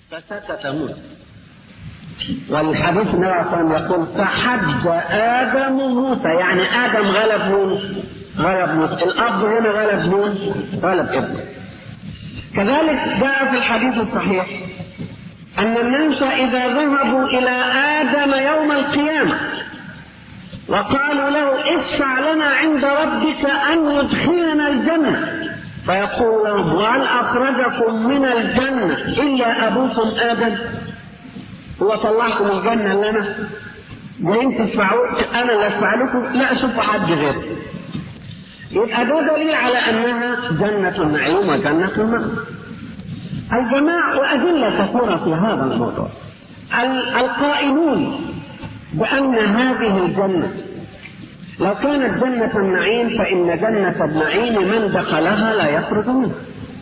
فسكت موسى والحديث النبي عليه الصلاه والسلام يقول فحج ادم موسى يعني ادم غلب مين؟ غلب موسى الاب هنا غلب مين؟ غلب ابنه كذلك جاء في الحديث الصحيح ان الناس اذا ذهبوا الى ادم يوم القيامه وقالوا له اشفع لنا عند ربك ان يدخلنا الجنه فيقول لهم وهل اخرجكم من الجنه الا ابوكم ادم هو طلعكم الجنه اللي انا جايين تسمعوا انا اللي اسمع لكم لا شوفوا حد غيري يبقى ده دليل على انها جنه النعيم وجنه المأوى الجماع وادله كثيره في هذا الموضوع القائلون بان هذه الجنه لو كانت جنة النعيم فإن جنة النعيم من دخلها لا يخرج منها.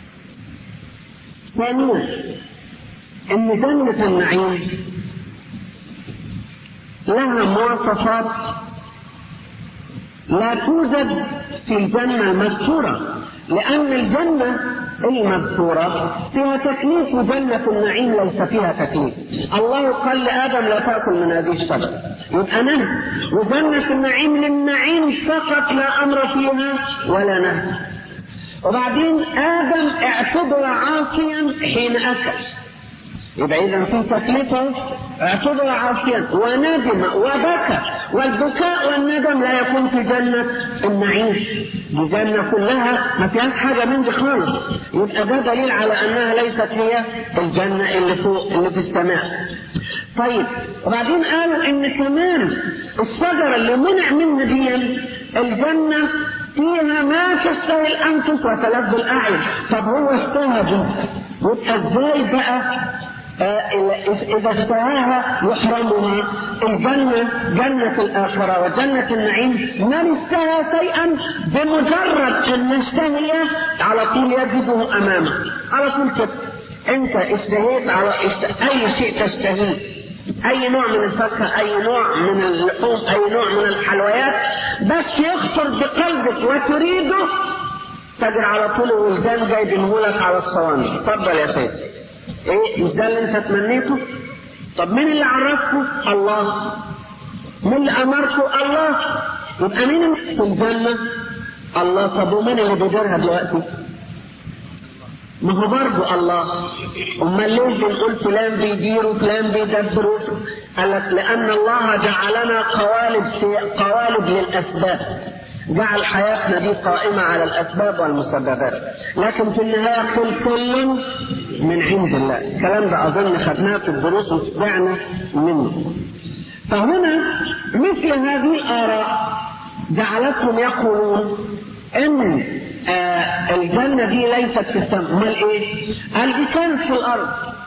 ثانيا إن جنة النعيم لها مواصفات لا توجد في الجنة المذكورة لأن الجنة المذكورة فيها تكليف وجنة النعيم ليس فيها تكليف الله قال لآدم لا تأكل من هذه الشجرة يبقى نهي وجنة النعيم للنعيم فقط لا أمر فيها ولا نهي وبعدين آدم اعتبر عاصيا حين أكل يبقى إذا في تكليفه اعتبر عاصيا وندم وبكى والبكاء والندم لا يكون في جنة النعيم دي جنة كلها ما فيهاش حاجة من دي خالص يبقى ده دليل على أنها ليست هي الجنة اللي فوق اللي في السماء طيب وبعدين قالوا إن كمان الشجرة اللي منع منها دي الجنة فيها ما تشتهي الأنفس وتلذ الأعين طب هو اشتهى دي يبقى ازاي بقى إذا اشتهاها يحرمها الجنة جنة الآخرة وجنة النعيم من اشتهى شيئا بمجرد أن يشتهي على طول يجده أمامه على طول كده أنت اشتهيت على اشت... أي شيء تشتهيه أي نوع من الفاكهة أي نوع من اللحوم أي نوع من الحلويات بس يخطر بقلبك وتريده تجد على طول الولدان جايبينهولك على الصواني اتفضل يا سيدي ايه مش ده اللي انت تمنيته طب مين اللي عرفكم الله مين اللي امركم الله يبقى مين في الجنه الله طب ومين اللي بيديرها دلوقتي ما هو برضه الله امال ليه بنقول فلان بيدير وفلان بيدبر قال لك لان الله جعلنا قوالب قوالب للاسباب جعل حياتنا دي قائمة على الأسباب والمسببات لكن في النهاية كل كل من عند الله الكلام ده أظن خدناه في الدروس وسمعنا منه فهنا مثل هذه الآراء جعلتهم يقولون إن آه الجنة دي ليست في السماء أمال إيه؟ قال دي كانت في الأرض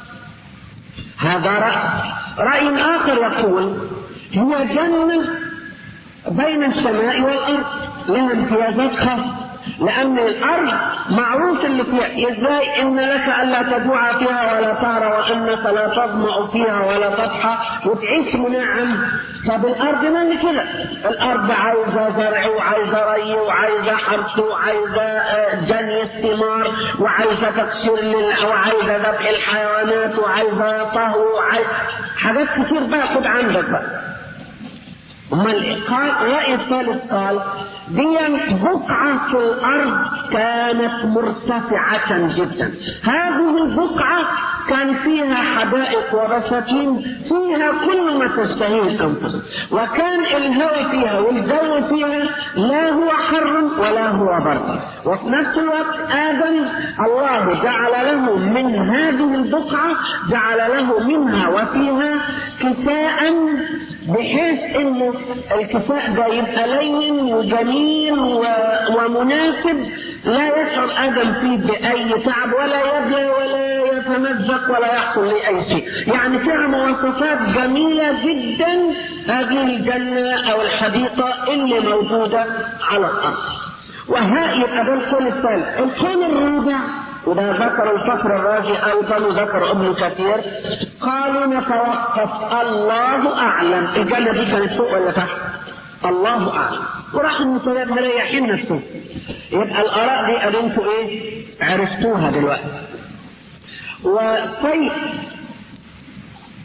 هذا رأي رأي آخر يقول هي جنة بين السماء والأرض لها امتيازات خاصة لأن الأرض معروف اللي فيها إزاي إن لك ألا تجوع فيها ولا تعرى وإنك لا تظمأ فيها ولا تضحى وتعيش منعم طب الأرض ما اللي كده الأرض عايزة زرع وعايزة ري وعايزة حرث وعايزة جني الثمار وعايزة تكسير لل... وعايزة ذبح الحيوانات وعايزة طهو وعايزة حاجات كتير بقى خد عندك بقى امال قال الراي الثالث قال دي بقعه في الارض كانت مرتفعه جدا هذه البقعه كان فيها حدائق وبساتين فيها كل ما تشتهيه الانفس وكان الهواء فيها والجو فيها لا هو حر ولا هو برد وفي نفس الوقت ادم الله جعل له من هذه البقعه جعل له منها وفيها كساء بحيث انه الكساء ده يبقى لين وجميل و... ومناسب لا يشعر ادم فيه باي تعب ولا يبلى ولا يتمزق ولا يحصل له اي شيء يعني فيها مواصفات جميله جدا هذه الجنه او الحديقه اللي موجوده على الارض وها يبقى ده القول الثالث القول الرابع وده ذكر الفخر الرازي ايضا وذكر ابن كثير قالوا نتوقف الله اعلم الجنه دي كانت فوق ولا تحت الله اعلم وراح المسلمين مريحين نفسهم يبقى الاراء دي قال انتوا ايه عرفتوها دلوقتي وطيب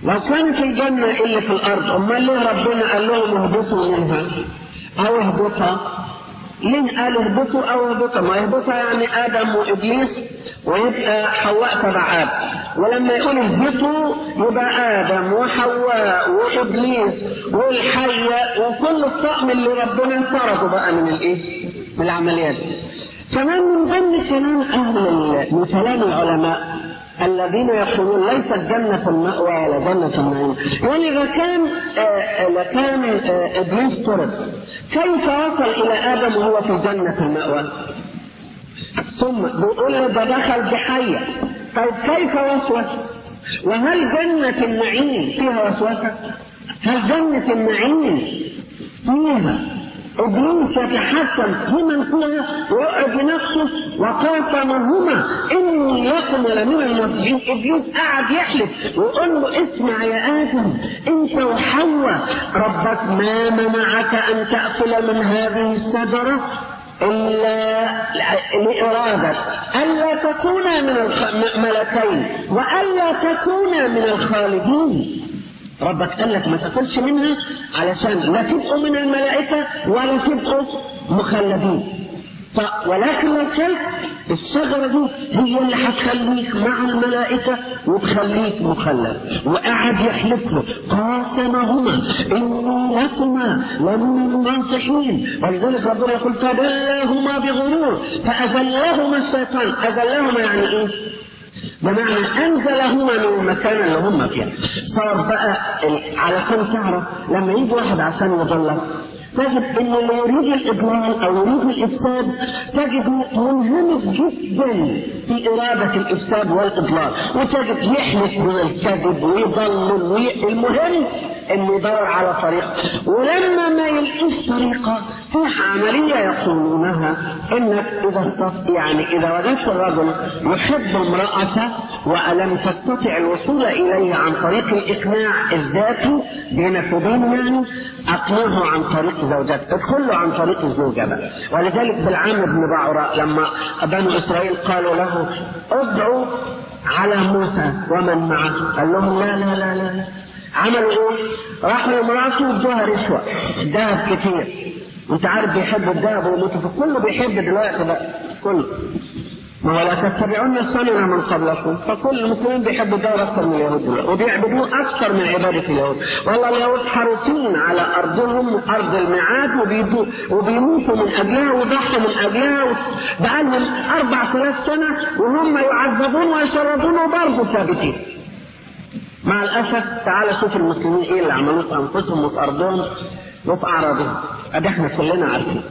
لو كانت الجنة اللي في الأرض أمال ليه ربنا قال لهم اهبطوا منها أو اهبطها ليه قال اهبطوا أو اهبطها ما اهبطها يعني آدم وإبليس ويبقى حواء تبع آدم ولما يقول اهبطوا يبقى آدم وحواء وإبليس والحية وكل الطقم اللي ربنا فرضه بقى من الإيه؟ من العمليات كمان من ضمن كلام أهل من كلام العلماء الذين يقولون ليست جنة المأوى ولا جنة النعيم يعني إذا كان لكان إبليس طرد كيف وصل إلى آدم وهو في جنة المأوى ثم بيقول ده دخل بحية طيب كيف وسوس وهل جنة النعيم فيها وسوسة هل جنة النعيم فيها ابليس يتحكم في من فيها ويقعد بنفسه وقاسمهما اني لكم لمن المصلحين ابليس قعد يحلف ويقول له اسمع يا ادم انت وحواء ربك ما منعك ان تاكل من هذه الشجره إلا لإرادة ألا تكونا من الملكين وألا تكونا من الخالدين ربك قال لك ما تاكلش منها علشان لا تبقوا من الملائكه ولا تبقوا مخلدين ولكن لو كلت الشجره دي هي اللي هتخليك مع الملائكه وتخليك مخلد وقعد يحلف له قاسمهما اني لكما لمن الناصحين ولذلك ربنا يقول فدلاهما بغرور فاذلاهما الشيطان اذلاهما يعني ايه؟ بمعنى انزلهما من المكان اللي هم فيه صار بقى علشان تعرف لما يجي واحد عشان يضلك تجد ان اللي يريد الاضلال او يريد الافساد تجد منهمك جدا في اراده الافساد والاضلال وتجد يحلف بالكذب ويضلل وي... المهم انه يدور على طريق ولما ما يلقيش طريقه في عمليه يقولونها انك اذا استطيع يعني اذا وجدت الرجل يحب امراته ولم تستطع الوصول اليه عن طريق الاقناع الذاتي بينك وبينه يعني اقنعه عن طريق زوجته ادخل له عن طريق الزوجه بقى ولذلك بالعام بن بعوراء لما بنو اسرائيل قالوا له ادعوا على موسى ومن معه قال لهم لا لا لا لا عملوا ايه؟ راحوا لمراته وادوها رشوه ذهب كتير انت عارف بيحب الذهب والمطر كله بيحب دلوقتي بقى كله ما ولا تتبعون سنن من قبلكم فكل المسلمين بيحبوا الدهب اكثر من اليهود دلوقتي وبيعبدوه اكثر من عباده اليهود والله اليهود حريصين على ارضهم ارض الميعاد وبيموتوا من اجلها ويضحوا من اجلها بقالهم 4000 سنه وهم يعذبون ويشردون وبرضه ثابتين مع الاسف تعال شوف المسلمين ايه اللي عملوه في انفسهم وفي ارضهم وفي اعراضهم ادي احنا كلنا عارفين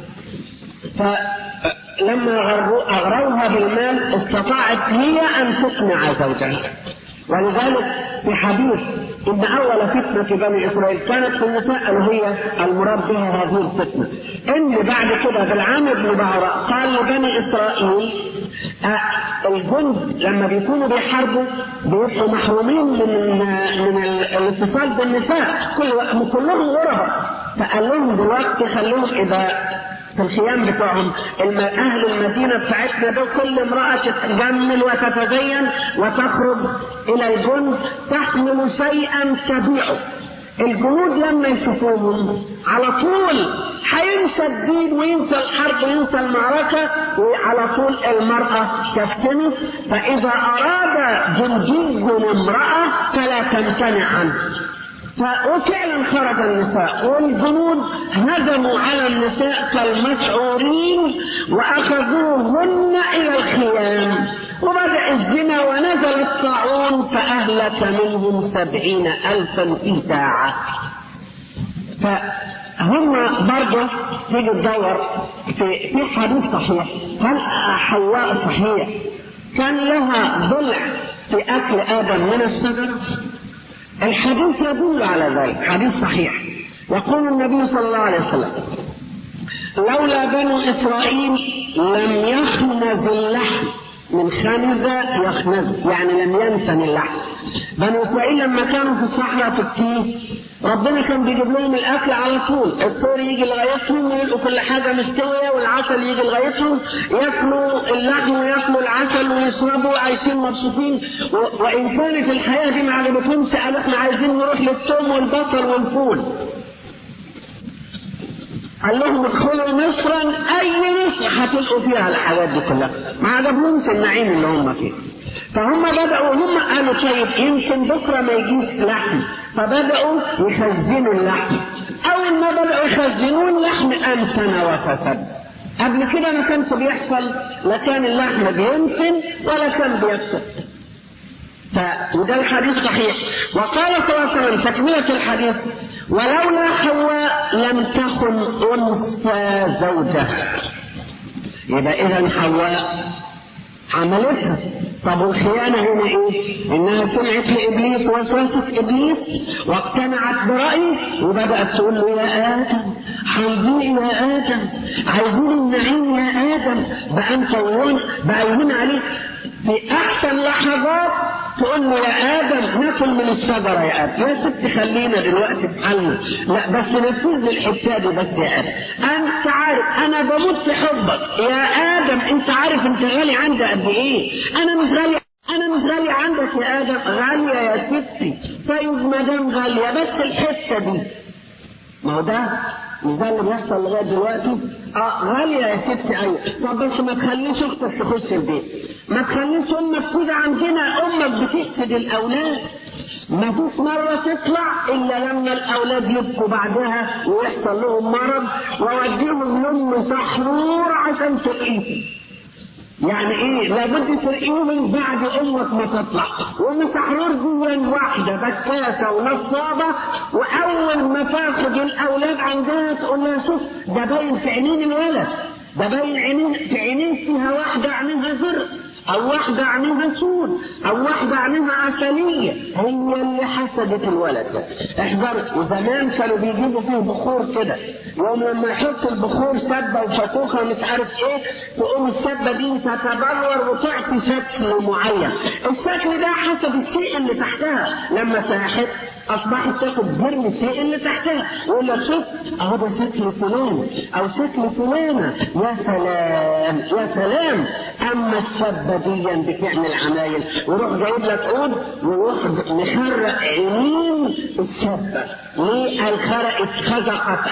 فلما اغروها بالمال استطاعت هي ان تقنع زوجها ولذلك في حديث ان اول فتنه بني اسرائيل كانت في النساء اللي هي المراد بها هذه الفتنه ان بعد كده بالعام بن بعراء قال لبني اسرائيل الجند لما بيكونوا بيحاربوا بيبقوا محرومين من من الاتصال بالنساء كل كلهم غرباء فقال لهم دلوقتي خلوهم اذا في الخيام بتوعهم اهل المدينه بتاعتنا دول كل امراه تتجمل وتتزين وتخرج الى الجند تحمل شيئا تبيعه الجنود لما يشوفوهم على طول هينسى الدين وينسى الحرب وينسى المعركة وعلى طول المرأة تفتنه فإذا أراد جندي امرأة فلا تمتنع عنه وفعلا خرج النساء والجنود هجموا على النساء كالمسعورين واخذوهن الى الخيام وبدا الزنا ونزل الطاعون فاهلك منهم سبعين الفا في ساعه فهم برضه تيجي تدور في في حديث صحيح هل حواء صحيح كان لها ضلع في اكل ادم من الشجره الحديث يدل على ذلك حديث صحيح يقول النبي صلى الله عليه وسلم لولا بنو إسرائيل لم يخنز اللحم من خنز يخنز يعني لم ينتن اللحم بنو اسرائيل لما كانوا في الصحراء في التيه ربنا كان بيجيب لهم الاكل على طول الطير يجي لغايتهم ويلقوا كل حاجه مستويه والعسل يجي لغايتهم ياكلوا اللحم وياكلوا العسل ويشربوا عايشين مبسوطين و- وان كانت الحياه دي ما عجبتهمش قالوا احنا عايزين نروح للثوم والبصل والفول قال لهم ادخلوا مصرا اي مصر هتلقوا فيها الحاجات دي كلها ما عجبهمش النعيم اللي هم فيه فهم بدأوا هم قالوا طيب يمكن بكره ما يجيش لحم فبدأوا يخزنوا اللحم اول ما بدأوا يخزنوا اللحم امتن وفسد قبل كده ما كانش بيحصل لا كان اللحم بينتن ولا كان بيفسد ف... وده الحديث صحيح وقال صلى الله عليه وسلم تكملة الحديث ولولا حواء لم تخن أنثى زوجها يبقى إذا حواء عملتها طب والخيانة هنا إيه؟ إنها سمعت لإبليس وسوسة إبليس واقتنعت برأيه وبدأت تقول له يا آدم حيجي يا آدم عايزين النعيم يا آدم بقى أنت وهون بقى يهون عليك في أحسن لحظات تقول له يا آدم ناكل من الشجرة يا آدم يا ست خلينا دلوقتي في حالنا لا بس نفذ لي الحتة دي بس يا آدم أنت عارف أنا بموت في حبك يا آدم أنت عارف أنت غالي عندي قد إيه أنا مش غالي أنا مش غالية عندك يا آدم غالية يا ستي طيب ما دام غالية بس الحتة دي ما هو ده مش ده اللي بيحصل لغايه دلوقتي؟ اه غاليه يا ستي ايوه طب بس ما تخليش اختك تخش البيت ما تخليش امك تيجي عندنا امك بتحسد الاولاد ما فيش مرة تطلع إلا لما الأولاد يبقوا بعدها ويحصل لهم مرض ووديهم لأم سحرور عشان تقيهم يعني ايه لابد تلاقيهم بعد امك ما تطلع وام سحرور دي واحده بكاسه ونصابه واول ما تاخد الاولاد عندها تقول لها شوف ده باين في عينين الولد ده باين عينين في عينين فيها واحده عينيها زرق او واحده عينيها سود او واحده عينيها عسليه هي اللي حسدت الولد ده احذر وزمان كانوا بيجيبوا فيه بخور كده يوم لما يحط البخور سبه وفسوخه مش عارف ايه تقوم السبه دي تتبلور وتعطي شكل معين الشكل ده حسب الشيء اللي تحتها لما ساحت اصبحت تاخد جرم الشيء اللي تحتها يقول لك شوف اهو ده شكل فلان او شكل فلانه يا سلام يا سلام اما الشابه دي بتعمل عمايل ويروح جايب لك عود ويروح محرق عينين الشابه ليه الخرقت خزقت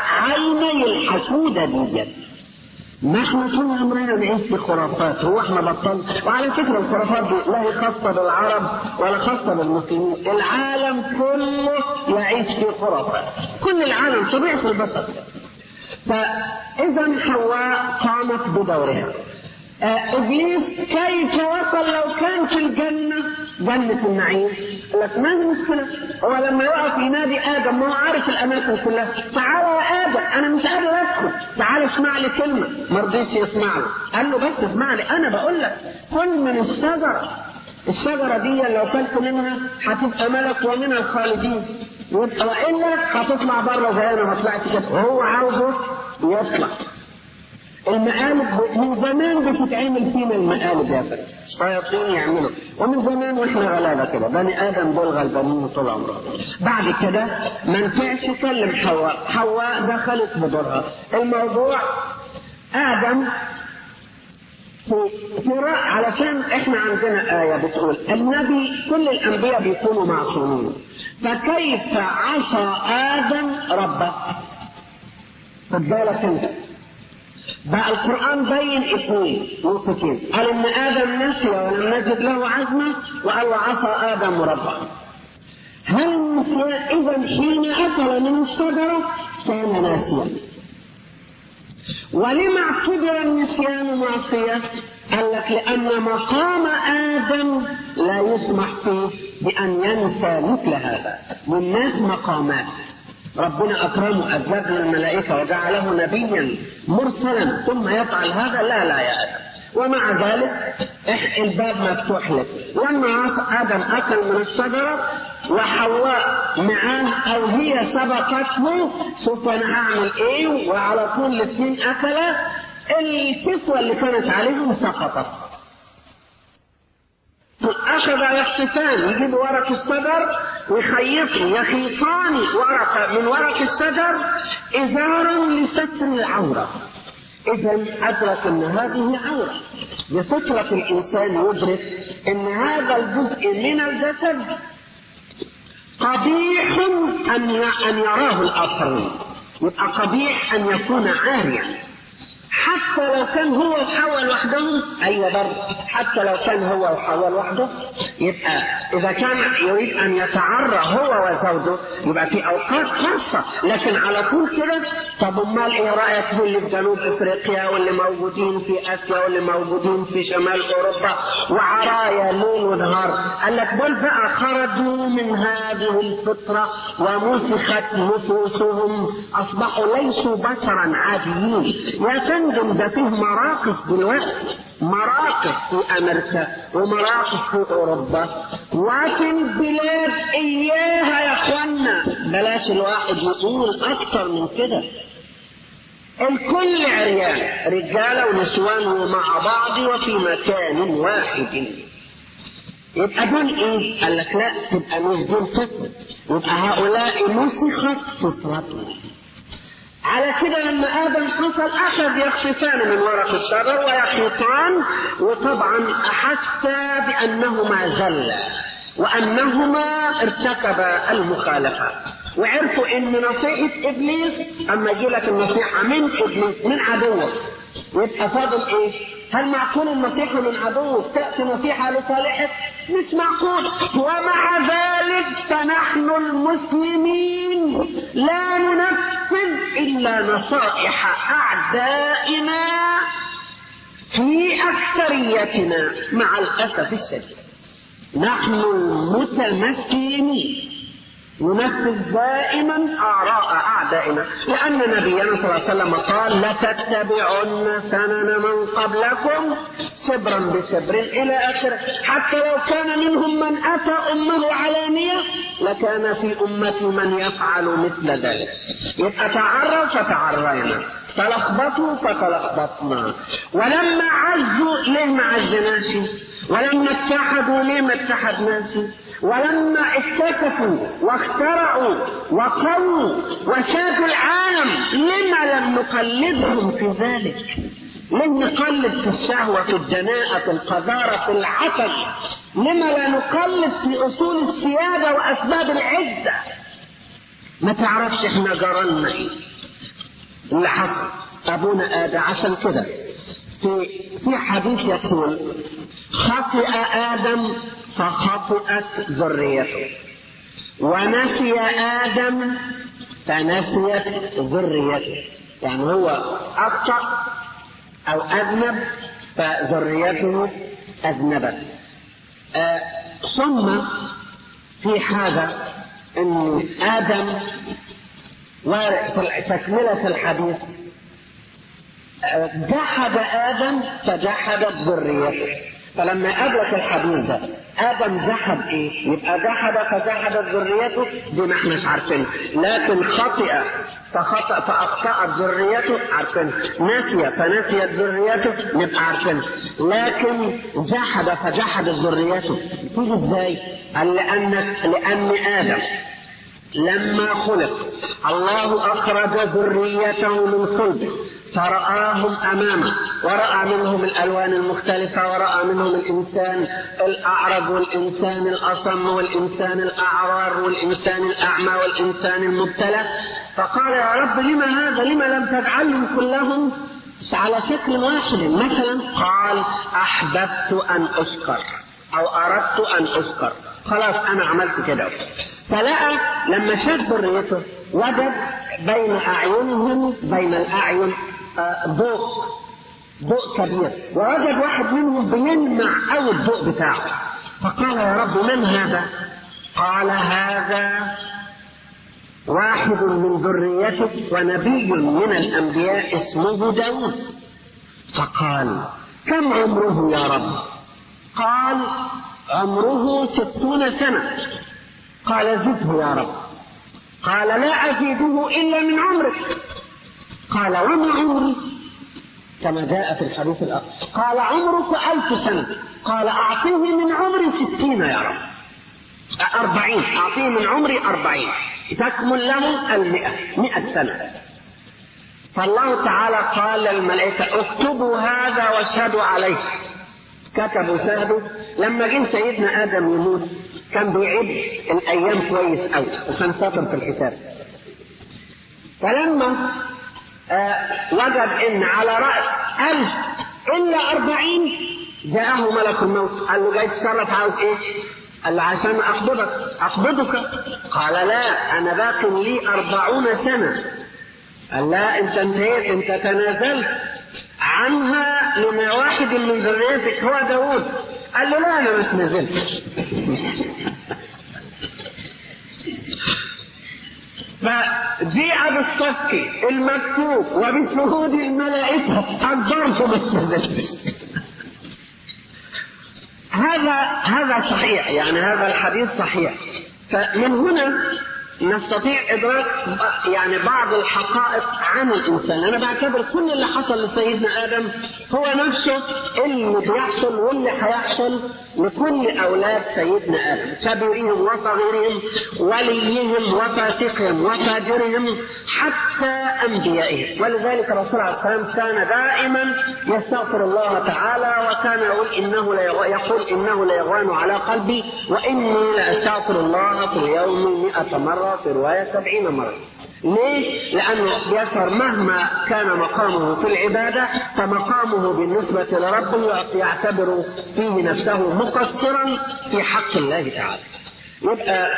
عيني الحسوده دي ما احنا طول عمرنا نعيش في خرافات هو احنا بطل وعلى فكره الخرافات دي لا هي خاصه بالعرب ولا خاصه بالمسلمين العالم كله يعيش في خرافات كل العالم طبيعه البشر فاذا حواء قامت بدورها آه ابليس كيف وصل لو كان في الجنه جنه النعيم لك ما هي مشكله هو لما يقف ينادي ادم ما هو عارف الاماكن كلها تعالى يا ادم انا مش قادر ادخل تعالى اسمع لي كلمه ما رضيش يسمع له قال له بس اسمع لي انا بقول لك كل من الشجره الشجرة دي لو كلت منها هتبقى ملك ومن الخالدين يبقى وإلا هتطلع بره زي أنا ما طلعت كده وهو عاوزه يطلع المقالب من زمان بتتعمل فينا المقالب يا فندم الشياطين يعملوا ومن زمان واحنا غلابه كده بني ادم دول غلبانين طول عمرهم بعد كده ما نفعش يكلم حواء حواء دخلت بدورها الموضوع ادم في في علشان احنا عندنا آية بتقول النبي كل الأنبياء بيكونوا معصومين فكيف عصى آدم ربه؟ خد بالك انت بقى القرآن بين اثنين نقطتين قال إن آدم نسي ولم نجد له عزمة وقال عصى آدم ربه هل النسيان إذا حين أكل من الشجرة كان ناسيا ولما اعتبر النسيان معصية قال لك لأن مقام آدم لا يسمح فيه بأن ينسى مثل هذا والناس مقامات ربنا أكرمه أزاد من الملائكة وجعله نبيا مرسلا ثم يفعل هذا لا لا يا آدم ومع ذلك الباب مفتوح لك لما آدم أكل من الشجرة وحواء معاه أو هي سبقته شوف أنا هعمل إيه وعلى طول الاثنين أكلا الكسوة اللي كانت عليهم سقطت هكذا يخصفان يجيبوا ورق الشجر ويخيطوا يخيطان ورقة من ورق الشجر إزارا لستر العورة إذا أدرك أن هذه عورة بفطرة الإنسان يدرك أن هذا الجزء من الجسد قبيح أن أن يراه الآخرون يبقى قبيح أن يكون عاريا حتى لو كان هو وحواء لوحدهم ايوه برضه حتى لو كان هو وحواء لوحده يبقى اذا كان يريد ان يتعرى هو وزوجه يبقى في اوقات خاصه لكن على طول كده طب امال ايه رايك في اللي في جنوب افريقيا واللي موجودين في اسيا واللي موجودين في شمال اوروبا وعرايا ليل ونهار قال لك دول بقى خرجوا من هذه الفطره ومسخت نفوسهم اصبحوا ليسوا بشرا عاديين يا فندم ده فيه مراقص دلوقتي مراقص في امريكا ومراقص في اوروبا وفي البلاد اياها يا اخوانا بلاش الواحد يقول اكتر من كده الكل عريان رجاله ونسوان مع بعض وفي مكان واحد يبقى دول ايه؟ قال لك لا تبقى مش دول فطره يبقى هؤلاء مسخت فطرتهم على كده لما آدم حصل أخذ يخصفان من ورق الشجر ويخيطان وطبعا أحس بأنهما زلا وأنهما ارتكبا المخالفة وعرفوا إن نصيحة إبليس أما يجي لك النصيحة من إبليس من عدوك يبقى فاضل إيه؟ هل معقول النصيحة من عدوك تأتي نصيحة لصالحك؟ مش معقول ومع ذلك فنحن المسلمين لا ننفذ إلا نصائح أعدائنا في أكثريتنا مع الأسف الشديد نحن المتمسكين ننفذ دائما آراء أعدائنا لأن نبينا صلى الله عليه وسلم قال لتتبعن سنن من قبلكم شبرا بشبر إلى آخره حتى لو كان منهم من أتى أمه علانية لكان في أمتي من يفعل مثل ذلك يبقى تعروا فتعرينا تلخبطوا فتلخبطنا ولما عزوا ليه ما عزناش ولما اتحدوا ليه ما اتحدناش ولما اكتشفوا واخترعوا وقووا وشافوا العالم لما لم نقلدهم في ذلك لم نقلد في الشهوة في الدناءة في القذارة في العتب لما لا نقلد في أصول السيادة وأسباب العزة ما تعرفش احنا جرالنا ايه اللي حصل أبونا آدم عشان كده في في حديث يقول خطئ آدم فخطئت ذريته ونسي آدم فنسيت ذريته يعني هو أخطأ أو أذنب فذريته أذنبت آه ثم في حاجة أن آدم وفي تكملة الحديث جحد آدم فجحدت ذريته فلما أدرك الحديث ده آدم جحد إيه؟ يبقى جحد فجحدت ذريته دي ما احناش عارفينها لكن خطئ فخطأ فأخطأت ذريته عارفين نسي فنسيت ذريته نبقى عارفين لكن جحد فجحدت ذريته تيجي ازاي؟ قال لأن لأن آدم لما خلق الله أخرج ذريته من صلبه فرآهم أمامه ورأى منهم الألوان المختلفة ورأى منهم الإنسان الأعرج والإنسان الأصم والإنسان الأعرار والإنسان الأعمى والإنسان المبتلى فقال يا رب لما هذا لما لم تجعلهم كلهم على شكل واحد مثلا قال أحببت أن أشكر أو أردت أن أشكر خلاص أنا عملت كده فلقى لما شاف ذريته وجد بين أعينهم بين الأعين ضوء ضوء كبير ووجد واحد منهم بيلمع أو الضوء بتاعه فقال يا رب من هذا؟ قال هذا واحد من ذريتك ونبي من الأنبياء اسمه داود فقال كم عمره يا رب قال عمره ستون سنة قال زده يا رب قال لا أزيده إلا من عمرك قال وما عمري كما جاء في الحديث الآخر قال عمرك ألف سنة قال أعطيه من عمري ستين يا رب أربعين أعطيه من عمري أربعين تكمل له المئة مئة سنة فالله تعالى قال للملائكة اكتبوا هذا واشهدوا عليه كتبوا شهدوا لما جه سيدنا آدم يموت كان بيعد الأيام كويس أوي وكان شاطر في الحساب فلما آه وجد ان على رأس ألف إلا أربعين جاءه ملك الموت قال له جاي تشرف عاوز إيه؟ قال له عشان أقبضك أقبضك قال لا أنا باق لي أربعون سنة قال لا أنت انتهيت أنت تنازلت عنها لما واحد من ذريتك هو داود قال له لا أنا ما تنازلتش فجيء بالصفق المكتوب وبشهود الملائكة أكبرت بالتزلج هذا هذا صحيح يعني هذا الحديث صحيح فمن هنا نستطيع إدراك يعني بعض الحقائق عن الإنسان أنا بعتبر كل اللي حصل لسيدنا آدم هو نفسه اللي بيحصل واللي هيحصل لكل أولاد سيدنا آدم كبيرهم وصغيرهم وليهم وفاسقهم وفاجرهم حتى أنبيائهم ولذلك الرسول عليه السلام كان دائما يستغفر الله تعالى وكان يقول إنه لا يقول إنه لا يغوان على قلبي وإني لأستغفر الله في اليوم مئة مرة في رواية سبعين مرة ليه؟ لأنه يشعر مهما كان مقامه في العبادة فمقامه بالنسبة لربه يعتبر فيه نفسه مقصرا في حق الله تعالى يبقى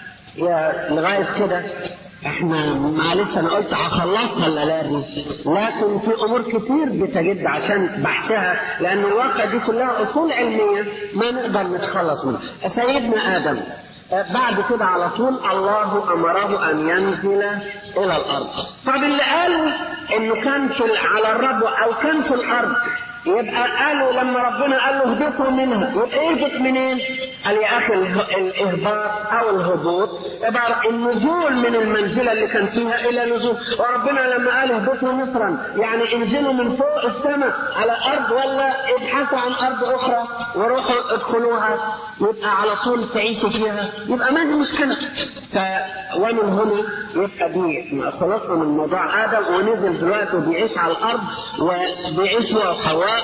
يا لغاية كده احنا معلش انا قلت هخلصها الليله دي لكن في امور كتير بتجد عشان بحثها لان الواقع دي كلها اصول علميه ما نقدر نتخلص منها سيدنا ادم بعد كده على طول الله امره ان ينزل الى الارض طب اللي قالوا انه كان في على الربو او كان في الارض يبقى قالوا لما ربنا قال له اهبطوا منها يبقى اهبط منين؟ قال يا اخي الاهباط او الهبوط يبقى النزول من المنزله اللي كان فيها الى نزول وربنا لما قال اهبطوا مصرا يعني انزلوا من فوق السماء على ارض ولا ابحثوا عن ارض اخرى وروحوا ادخلوها يبقى على طول تعيشوا فيها يبقى ما في مشكله ف ومن هنا يبقى دي خلصنا من موضوع ادم ونزل دلوقتي وبيعيش على الارض وبيعيش هو وحواء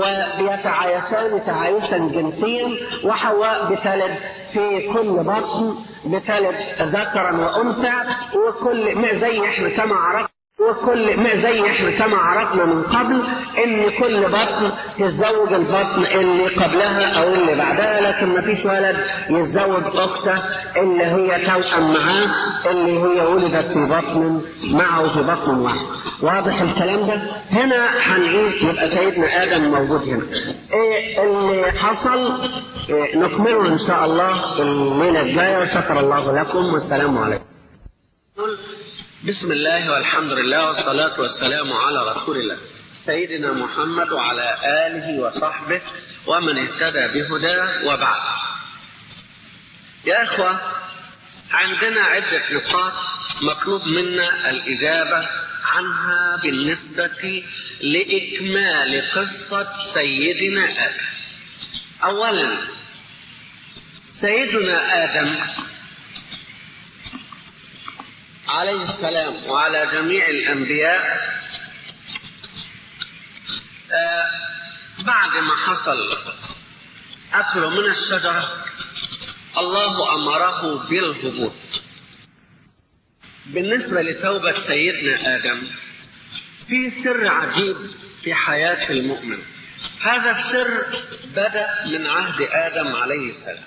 وبيتعايشان تعايشا جنسيا وحواء بتلد في كل بطن بتلد ذكرا وانثى وكل زي احنا كما عرفنا وكل ما زي احنا كما عرفنا من قبل ان كل بطن تتزوج البطن اللي قبلها او اللي بعدها لكن ما فيش ولد يتزوج اخته اللي هي توأم معاه اللي هي ولدت في بطن معه في بطن واحد واضح الكلام ده هنا هنعيش يبقى سيدنا ادم موجود هنا ايه اللي حصل إيه نكمله ان شاء الله الليله الجايه وشكر الله لكم والسلام عليكم بسم الله والحمد لله والصلاة والسلام على رسول الله سيدنا محمد وعلى آله وصحبه ومن اهتدى بهداه وبعد يا إخوة عندنا عدة نقاط مطلوب منا الإجابة عنها بالنسبة لإكمال قصة سيدنا آدم أولا سيدنا آدم عليه السلام وعلى جميع الأنبياء آه بعد ما حصل أكله من الشجرة الله أمره بالهبوط بالنسبة لتوبة سيدنا آدم في سر عجيب في حياة المؤمن هذا السر بدأ من عهد آدم عليه السلام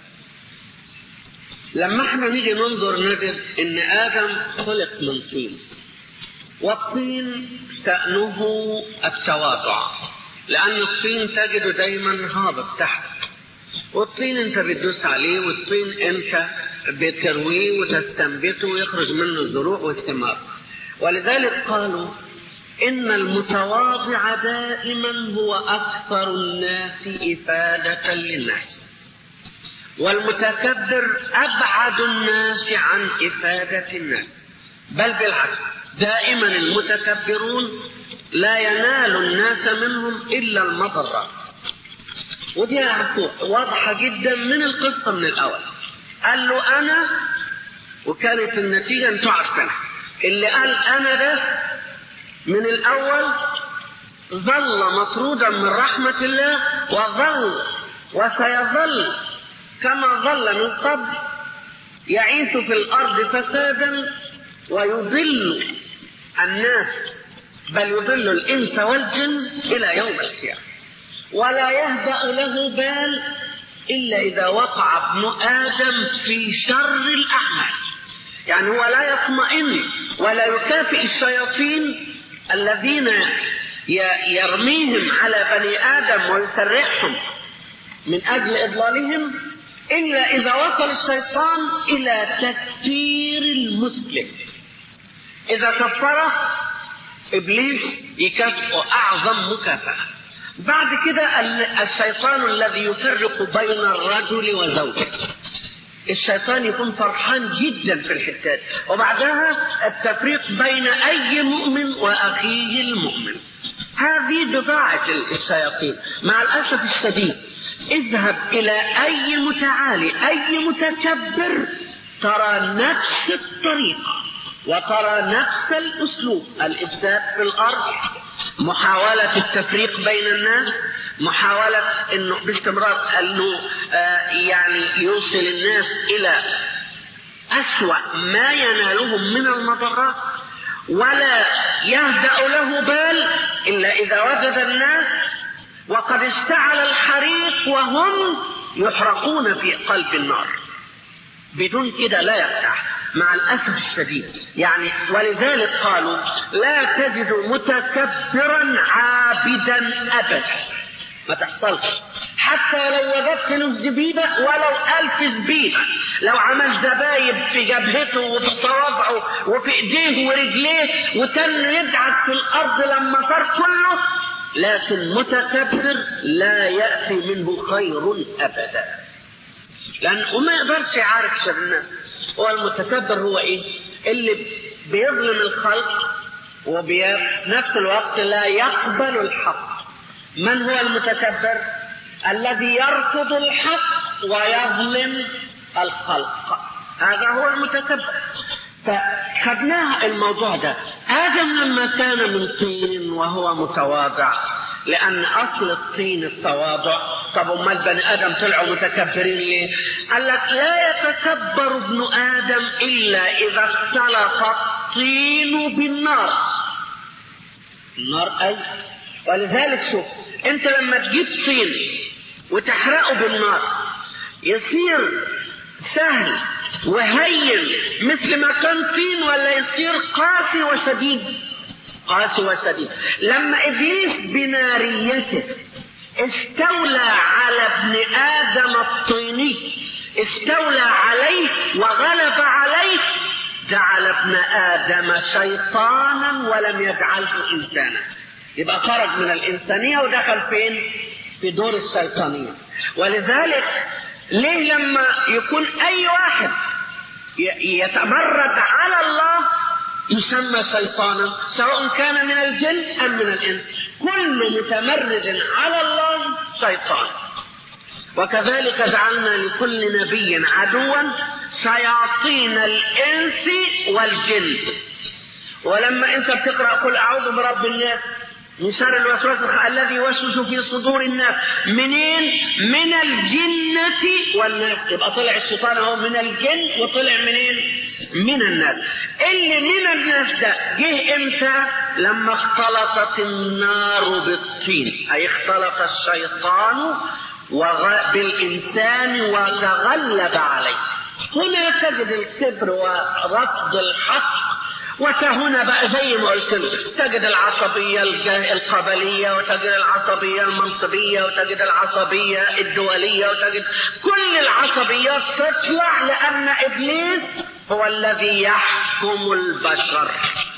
لما احنا نيجي ننظر نجد ان ادم خلق من طين والطين شأنه التواضع لأن الطين تجده دايما هابط تحت والطين انت بتدوس عليه والطين انت بترويه وتستنبته ويخرج منه الزروع والثمار ولذلك قالوا إن المتواضع دائما هو أكثر الناس إفادة للناس والمتكبر أبعد الناس عن إفادة الناس بل بالعكس دائما المتكبرون لا ينال الناس منهم إلا المضرات ودي واضحة جدا من القصة من الأول قال له أنا وكانت النتيجة أنتوا عارفينها اللي قال أنا ده من الأول ظل مطرودا من رحمة الله وظل وسيظل كما ظل من قبل يعيث في الأرض فسادا ويضل الناس بل يضل الإنس والجن إلى يوم القيامة ولا يهدأ له بال إلا إذا وقع ابن آدم في شر الأعمال يعني هو لا يطمئن ولا يكافئ الشياطين الذين يرميهم على بني آدم ويسرعهم من أجل إضلالهم إلا إذا وصل الشيطان إلى تكفير المسلم إذا كفره إبليس يكافئه أعظم مكافأة بعد كده الشيطان الذي يفرق بين الرجل وزوجه الشيطان يكون فرحان جدا في الحتات وبعدها التفريق بين أي مؤمن وأخيه المؤمن هذه بضاعة الشياطين مع الأسف الشديد اذهب إلى أي متعالي أي متكبر ترى نفس الطريقة وترى نفس الأسلوب الإفساد في الأرض محاولة التفريق بين الناس محاولة أنه باستمرار أنه آه يعني يوصل الناس إلى أسوأ ما ينالهم من المضرات ولا يهدأ له بال إلا إذا وجد الناس وقد اشتعل الحريق وهم يحرقون في قلب النار بدون كده لا يرتاح مع الأسف الشديد يعني ولذلك قالوا لا تجد متكبرا عابدا أبدا ما تحصلش حتى لو وجدت له زبيبة ولو ألف زبيبة لو عمل زبايب في جبهته وفي صوابعه وفي ايديه ورجليه وكان يدعك في الأرض لما صار كله لكن متكبر لا يأتي منه خير أبدا لأنه ما يقدرش يعرف شر الناس هو المتكبر هو إيه اللي بيظلم الخلق وفي نفس الوقت لا يقبل الحق من هو المتكبر الذي يرفض الحق ويظلم الخلق هذا هو المتكبر فخدناها الموضوع ده آدم لما كان من طين وهو متواضع لأن أصل الطين التواضع طب أمال بني آدم طلعوا متكبرين ليه؟ قال لك لا يتكبر ابن آدم إلا إذا اختلط الطين بالنار النار أي ولذلك شوف أنت لما تجيب طين وتحرقه بالنار يصير سهل وهين مثل ما كان طين ولا يصير قاسي وشديد قاسي وشديد لما ابليس بناريته استولى على ابن ادم الطيني استولى عليه وغلب عليه جعل ابن ادم شيطانا ولم يجعله انسانا يبقى خرج من الانسانيه ودخل فين في دور الشيطانيه ولذلك ليه لما يكون اي واحد يتمرد على الله يسمى شيطانا سواء كان من الجن ام من الانس كل متمرد على الله شيطان وكذلك جعلنا لكل نبي عدوا شياطين الانس والجن ولما انت بتقرا قل اعوذ برب الناس من شر الوسواس الذي يوسوس في صدور الناس منين؟ من الجنة والناس يبقى طلع الشيطان اهو من الجن وطلع منين؟ من الناس اللي من الناس ده جه امتى؟ لما اختلطت النار بالطين اي اختلط الشيطان وغ... بالانسان وتغلب عليه هنا تجد الكبر ورفض الحق وهنا بقى زي ما قلت لك تجد العصبية القبلية وتجد العصبية المنصبية وتجد العصبية الدولية وتجد كل العصبيات تطلع لأن إبليس هو الذي يحكم البشر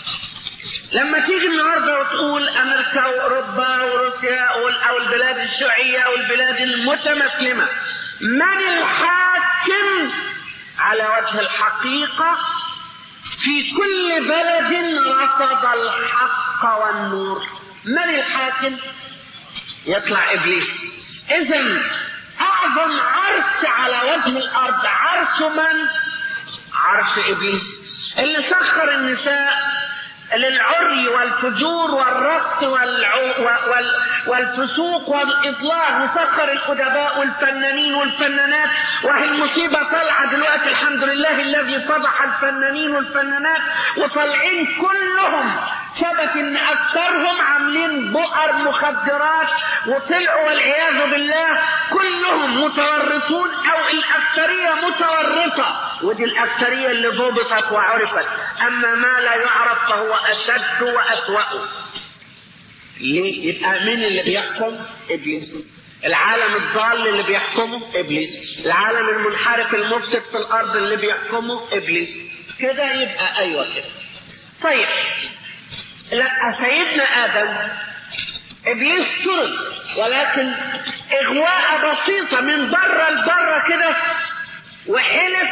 لما تيجي النهارده وتقول امريكا واوروبا وروسيا او البلاد الشيوعيه او البلاد المتمسلمه من الحاكم على وجه الحقيقه في كل بلد رفض الحق والنور من الحاكم يطلع ابليس اذا اعظم عرش على وجه الارض عرش من عرش ابليس اللي سخر النساء للعري والفجور والرقص والعو وال والفسوق والإضلال وسخر الأدباء والفنانين والفنانات وهي المصيبة طالعة دلوقتي الحمد لله الذي فضح الفنانين والفنانات وطالعين كلهم ثبت ان اكثرهم عاملين بؤر مخدرات وطلعوا والعياذ بالله كلهم متورطون او الاكثريه متورطه ودي الاكثريه اللي ضبطت وعرفت اما ما لا يعرف فهو اشد واسوا ليه يبقى مين اللي بيحكم ابليس العالم الضال اللي بيحكمه ابليس العالم المنحرف المفسد في الارض اللي بيحكمه ابليس كده يبقى ايوه كده طيب لا سيدنا ادم ابليس طرد ولكن اغواء بسيطه من بره لبره كده وحلف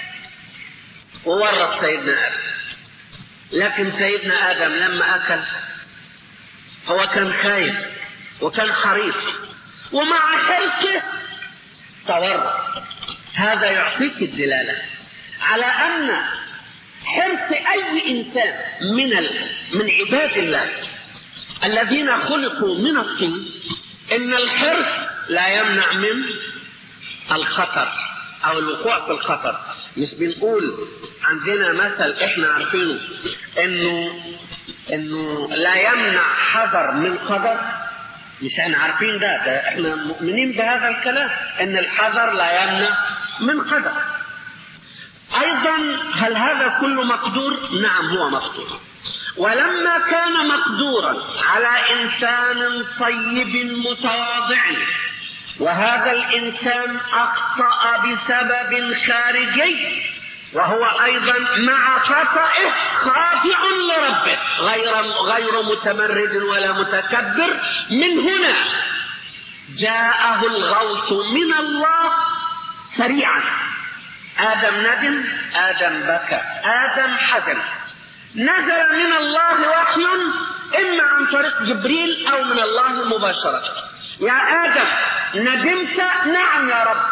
وورط سيدنا ادم لكن سيدنا ادم لما اكل هو كان خايف وكان حريص ومع حرصه تورط هذا يعطيك الدلاله على ان حرص اي انسان من من عباد الله الذين خلقوا من الطين ان الحرص لا يمنع من الخطر او الوقوع في الخطر مش بنقول عندنا مثل احنا عارفينه انه انه لا يمنع حذر من قدر مش احنا عارفين ده, ده احنا مؤمنين بهذا الكلام ان الحذر لا يمنع من قدر ايضا هل هذا كله مقدور نعم هو مقدور ولما كان مقدورا على انسان طيب متواضع وهذا الانسان اخطا بسبب خارجي وهو ايضا مع خطئه خاضع لربه غير غير متمرد ولا متكبر من هنا جاءه الغوث من الله سريعا ادم ندم ادم بكى ادم حزن نزل من الله وحي اما عن طريق جبريل او من الله مباشره يا ادم ندمت نعم يا رب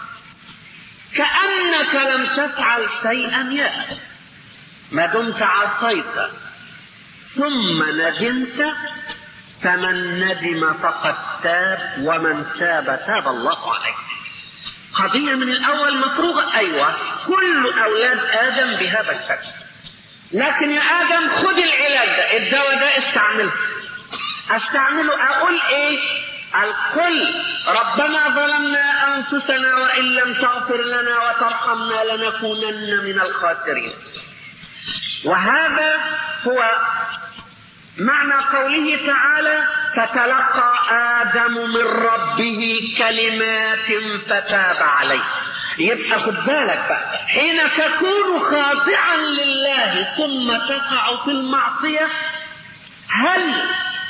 كانك لم تفعل شيئا يا ادم ما دمت عصيت ثم ندمت فمن ندم فقد تاب ومن تاب تاب الله عليه قضية من الأول مفروغة أيوة كل أولاد آدم بهذا الشكل لكن يا آدم خذ العلاج ده الدواء ده استعمله استعمله أقول إيه الكل ربنا ظلمنا أنفسنا وإن لم تغفر لنا وترحمنا لنكونن من الخاسرين وهذا هو معنى قوله تعالى فتلقى آدم من ربه كلمات فتاب عليه يبقى خد بالك بقى حين تكون خاضعا لله ثم تقع في المعصية هل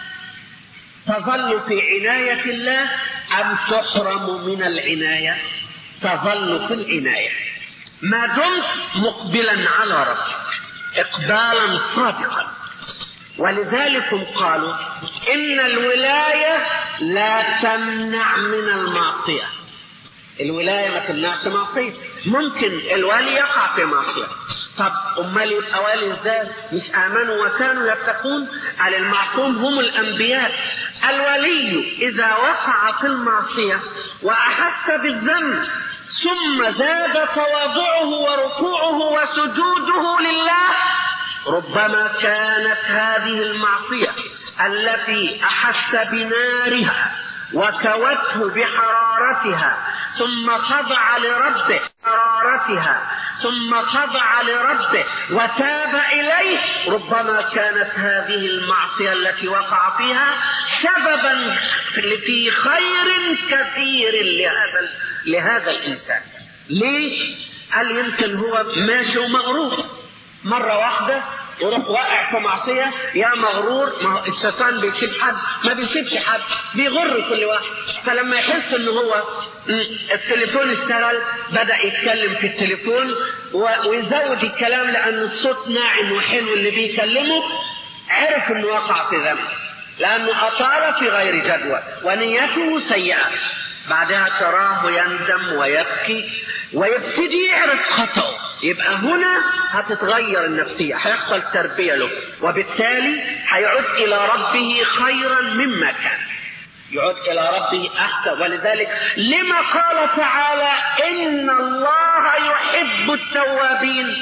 تظل في عناية الله أم تحرم من العناية تظل في العناية ما دمت مقبلا على ربك إقبالا صادقا ولذلك قالوا إن الولاية لا تمنع من المعصية الولاية ما تمنعش معصية ممكن الولي يقع في معصية طب أمال يبقى والي إزاي مش آمنوا وكانوا يتقون على المعصوم هم الأنبياء الولي إذا وقع في المعصية وأحس بالذنب ثم زاد تواضعه وركوعه وسجوده لله ربما كانت هذه المعصية التي أحس بنارها وكوته بحرارتها ثم خضع لربه حرارتها ثم خضع لربه وتاب إليه ربما كانت هذه المعصية التي وقع فيها سببا في خير كثير لهذا لهذا الإنسان ليه؟ هل يمكن هو ماشي ومغروب مرة واحدة يروح واقع في معصية يا مغرور ما هو الشيطان بيسيب حد ما بيسيبش حد بيغر كل واحد فلما يحس ان هو التليفون اشتغل بدأ يتكلم في التليفون ويزود الكلام لأن الصوت ناعم وحلو اللي بيكلمه عرف انه وقع في ذنب لأنه أطال في غير جدوى ونيته سيئة بعدها تراه يندم ويبكي ويبتدي يعرف خطأه يبقى هنا هتتغير النفسية هيحصل تربية له وبالتالي هيعود إلى ربه خيرا مما كان يعود إلى ربه أحسن ولذلك لما قال تعالى إن الله يحب التوابين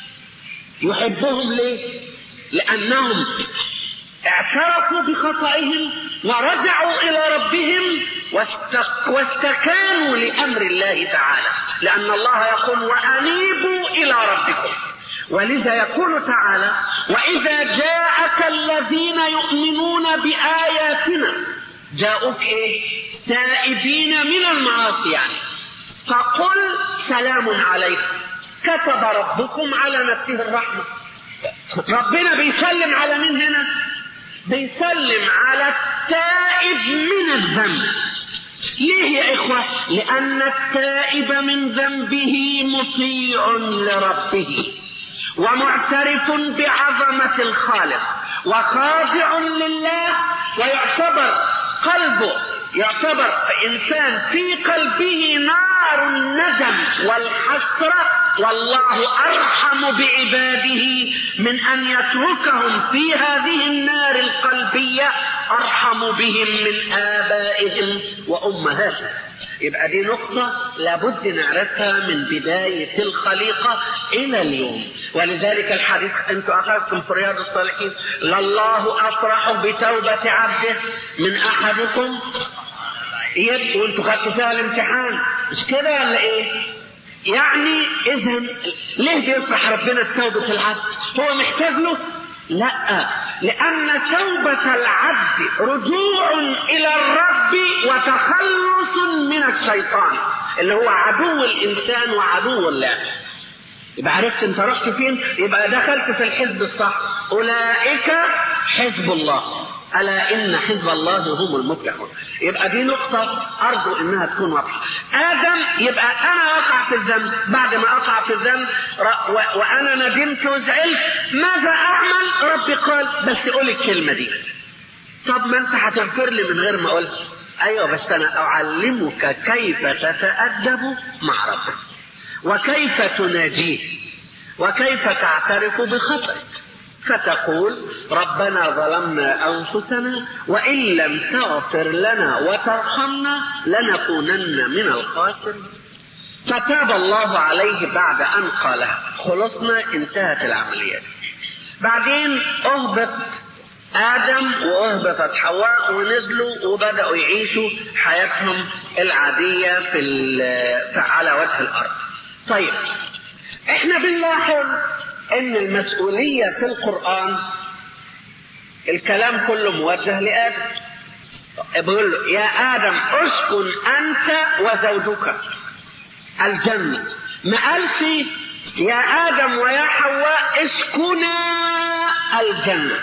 يحبهم ليه؟ لأنهم اعترفوا بخطئهم ورجعوا إلى ربهم واستكانوا لأمر الله تعالى لأن الله يقول وأنيبوا إلى ربكم ولذا يقول تعالى وإذا جاءك الذين يؤمنون بآياتنا جاءوك إيه تائبين من المعاصي يعني فقل سلام عليكم كتب ربكم على نفسه الرحمة ربنا بيسلم على مين هنا بيسلم على التائب من الذنب ليه يا إخوة لأن التائب من ذنبه مطيع لربه ومعترف بعظمة الخالق وخاضع لله ويعتبر قلبه يعتبر إنسان في قلبه نار الندم والحسرة والله أرحم بعباده من أن يتركهم في هذه النار القلبية أرحم بهم من آبائهم وأمهاتهم يبقى دي نقطة لابد نعرفها من بداية الخليقة إلى اليوم ولذلك الحديث أنتم أخذتم في رياض الصالحين لله أفرح بتوبة عبده من أحدكم يبقى وانتوا خدتوا فيها الامتحان مش كده ولا ايه؟ يعني اذا ليه بيفرح ربنا بتوبة العبد؟ هو محتاج له؟ لا لأن توبة العبد رجوع إلى الرب وتخلص من الشيطان اللي هو عدو الإنسان وعدو الله يبقى عرفت انت رحت فين يبقى دخلت في الحزب الصح أولئك حزب الله ألا إن حزب الله هم المفلحون يبقى دي نقطة أرجو إنها تكون واضحة آدم يبقى أنا أقع في الذنب بعد ما أقع في الذنب وأنا ندمت وزعلت ماذا أعمل ربي قال بس قول الكلمة دي طب ما أنت هتغفر لي من غير ما أقولها أيوة بس أنا أعلمك كيف تتأدب مع ربك وكيف تناجيه وكيف تعترف بخطئك فتقول ربنا ظلمنا أنفسنا وإن لم تغفر لنا وترحمنا لنكونن من الخاسرين فتاب الله عليه بعد أن قالها خلصنا انتهت العملية بعدين أهبط آدم وأهبطت حواء ونزلوا وبدأوا يعيشوا حياتهم العادية في على وجه الأرض طيب احنا بنلاحظ ان المسؤولية في القرآن الكلام كله موجه لآدم بيقول له يا آدم اسكن أنت وزوجك الجنة ما قالش يا آدم ويا حواء اسكنا الجنة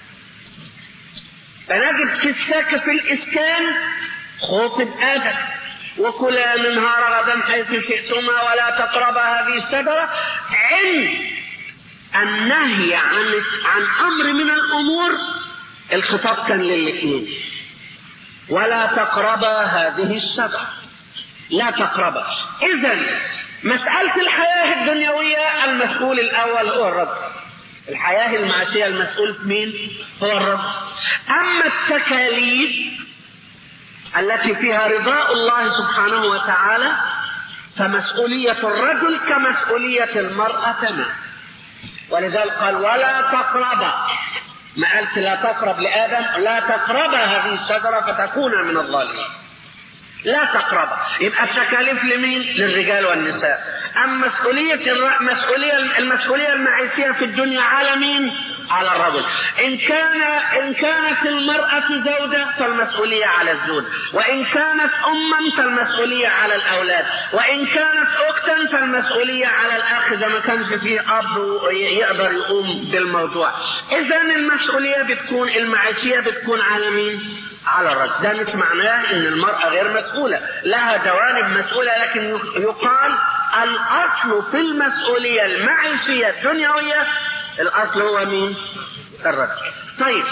فنجد في الساك في الإسكان خوطب آدم وكلا منها رغدا حيث شئتما ولا تقربا هذه الشجرة علم النهي عن عن امر من الامور الخطاب كان للاثنين ولا تقربا هذه الشجره لا تقربا اذا مساله الحياه الدنيويه المسؤول الاول هو الرب الحياه المعاشيه المسؤول مين هو الرب اما التكاليف التي فيها رضاء الله سبحانه وتعالى فمسؤوليه الرجل كمسؤوليه المراه تمام ولذلك قال ولا تقربا ما قالش لا تقرب لآدم لا تقربا هذه الشجرة فتكون من الظالمين لا تقربا يبقى التكاليف لمين؟ للرجال والنساء أما مسؤولية مسؤولية المسؤولية المعيشية في الدنيا على مين؟ على الرجل إن كان إن كانت المرأة زوجة فالمسؤولية على الزوج وإن كانت أما فالمسؤولية على الأولاد وإن كانت أختا المسؤولية على الأخ إذا ما كانش فيه أب يقدر يقوم بالموضوع إذا المسؤولية بتكون المعيشية بتكون على مين؟ على الرجل ده مش معناه ان المرأة غير مسؤولة لها جوانب مسؤولة لكن يقال الأصل في المسؤولية المعيشية الدنيوية الأصل هو مين؟ الرجل طيب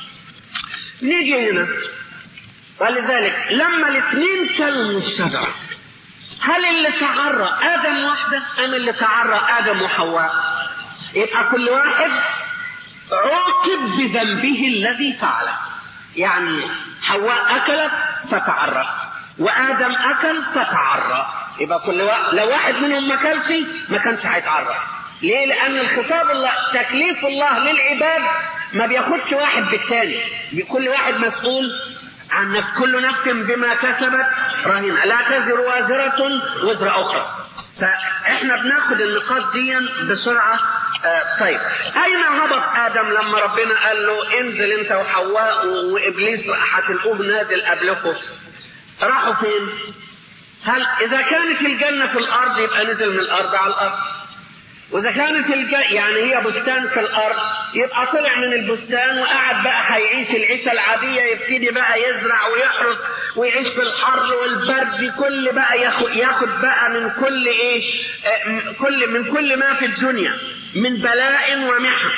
نيجي هنا ولذلك لما الاثنين كلوا من الشجرة هل اللي تعرى آدم وحده أم اللي تعرى آدم وحواء؟ يبقى كل واحد عوقب بذنبه الذي فعله يعني حواء أكلت فتعرت وآدم أكل فتعرى يبقى كل واحد لو واحد منهم ما كلش ما كانش هيتعرى ليه؟ لأن الخطاب الله تكليف الله للعباد ما بياخدش واحد بالتاني كل واحد مسؤول عن نفس كل نفس بما كسبت رهينة لا تزر وازرة وزر أخرى فإحنا بناخد النقاط دي بسرعة آه طيب أين هبط آدم لما ربنا قال له انزل أنت وحواء وإبليس هتلقوه نازل قبلكم راحوا فين؟ هل إذا كانت الجنة في الأرض يبقى نزل من الأرض على الأرض وإذا كانت الج... يعني هي بستان في الأرض يبقى طلع من البستان وقعد بقى هيعيش العيشة العادية يبتدي بقى يزرع ويحرث ويعيش في الحر والبرد كل بقى ياخد, ياخد بقى من كل إيه آه كل من كل ما في الدنيا من بلاء ومحن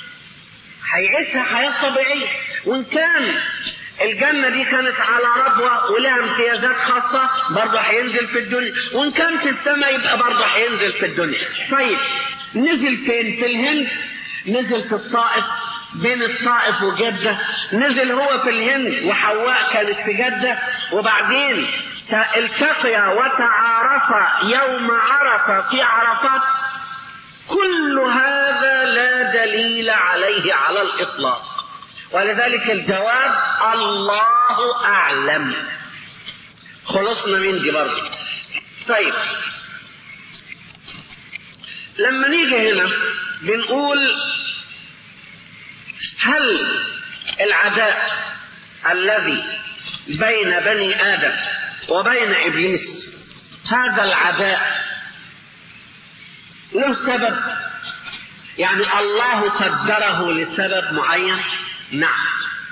هيعيشها حياة طبيعية وإن كان الجنة دي كانت على ربوة ولها امتيازات خاصة برضه هينزل في الدنيا وإن كان في السماء يبقى برضه هينزل في الدنيا طيب نزل فين في الهند نزل في الطائف بين الطائف وجدة نزل هو في الهند وحواء كانت في جدة وبعدين التقيا وتعارفا يوم عرفة في عرفات كل هذا لا دليل عليه على الإطلاق ولذلك الجواب الله أعلم خلصنا من دي برضه طيب لما نيجي هنا بنقول هل العداء الذي بين بني آدم وبين إبليس هذا العداء له سبب يعني الله قدره لسبب معين نعم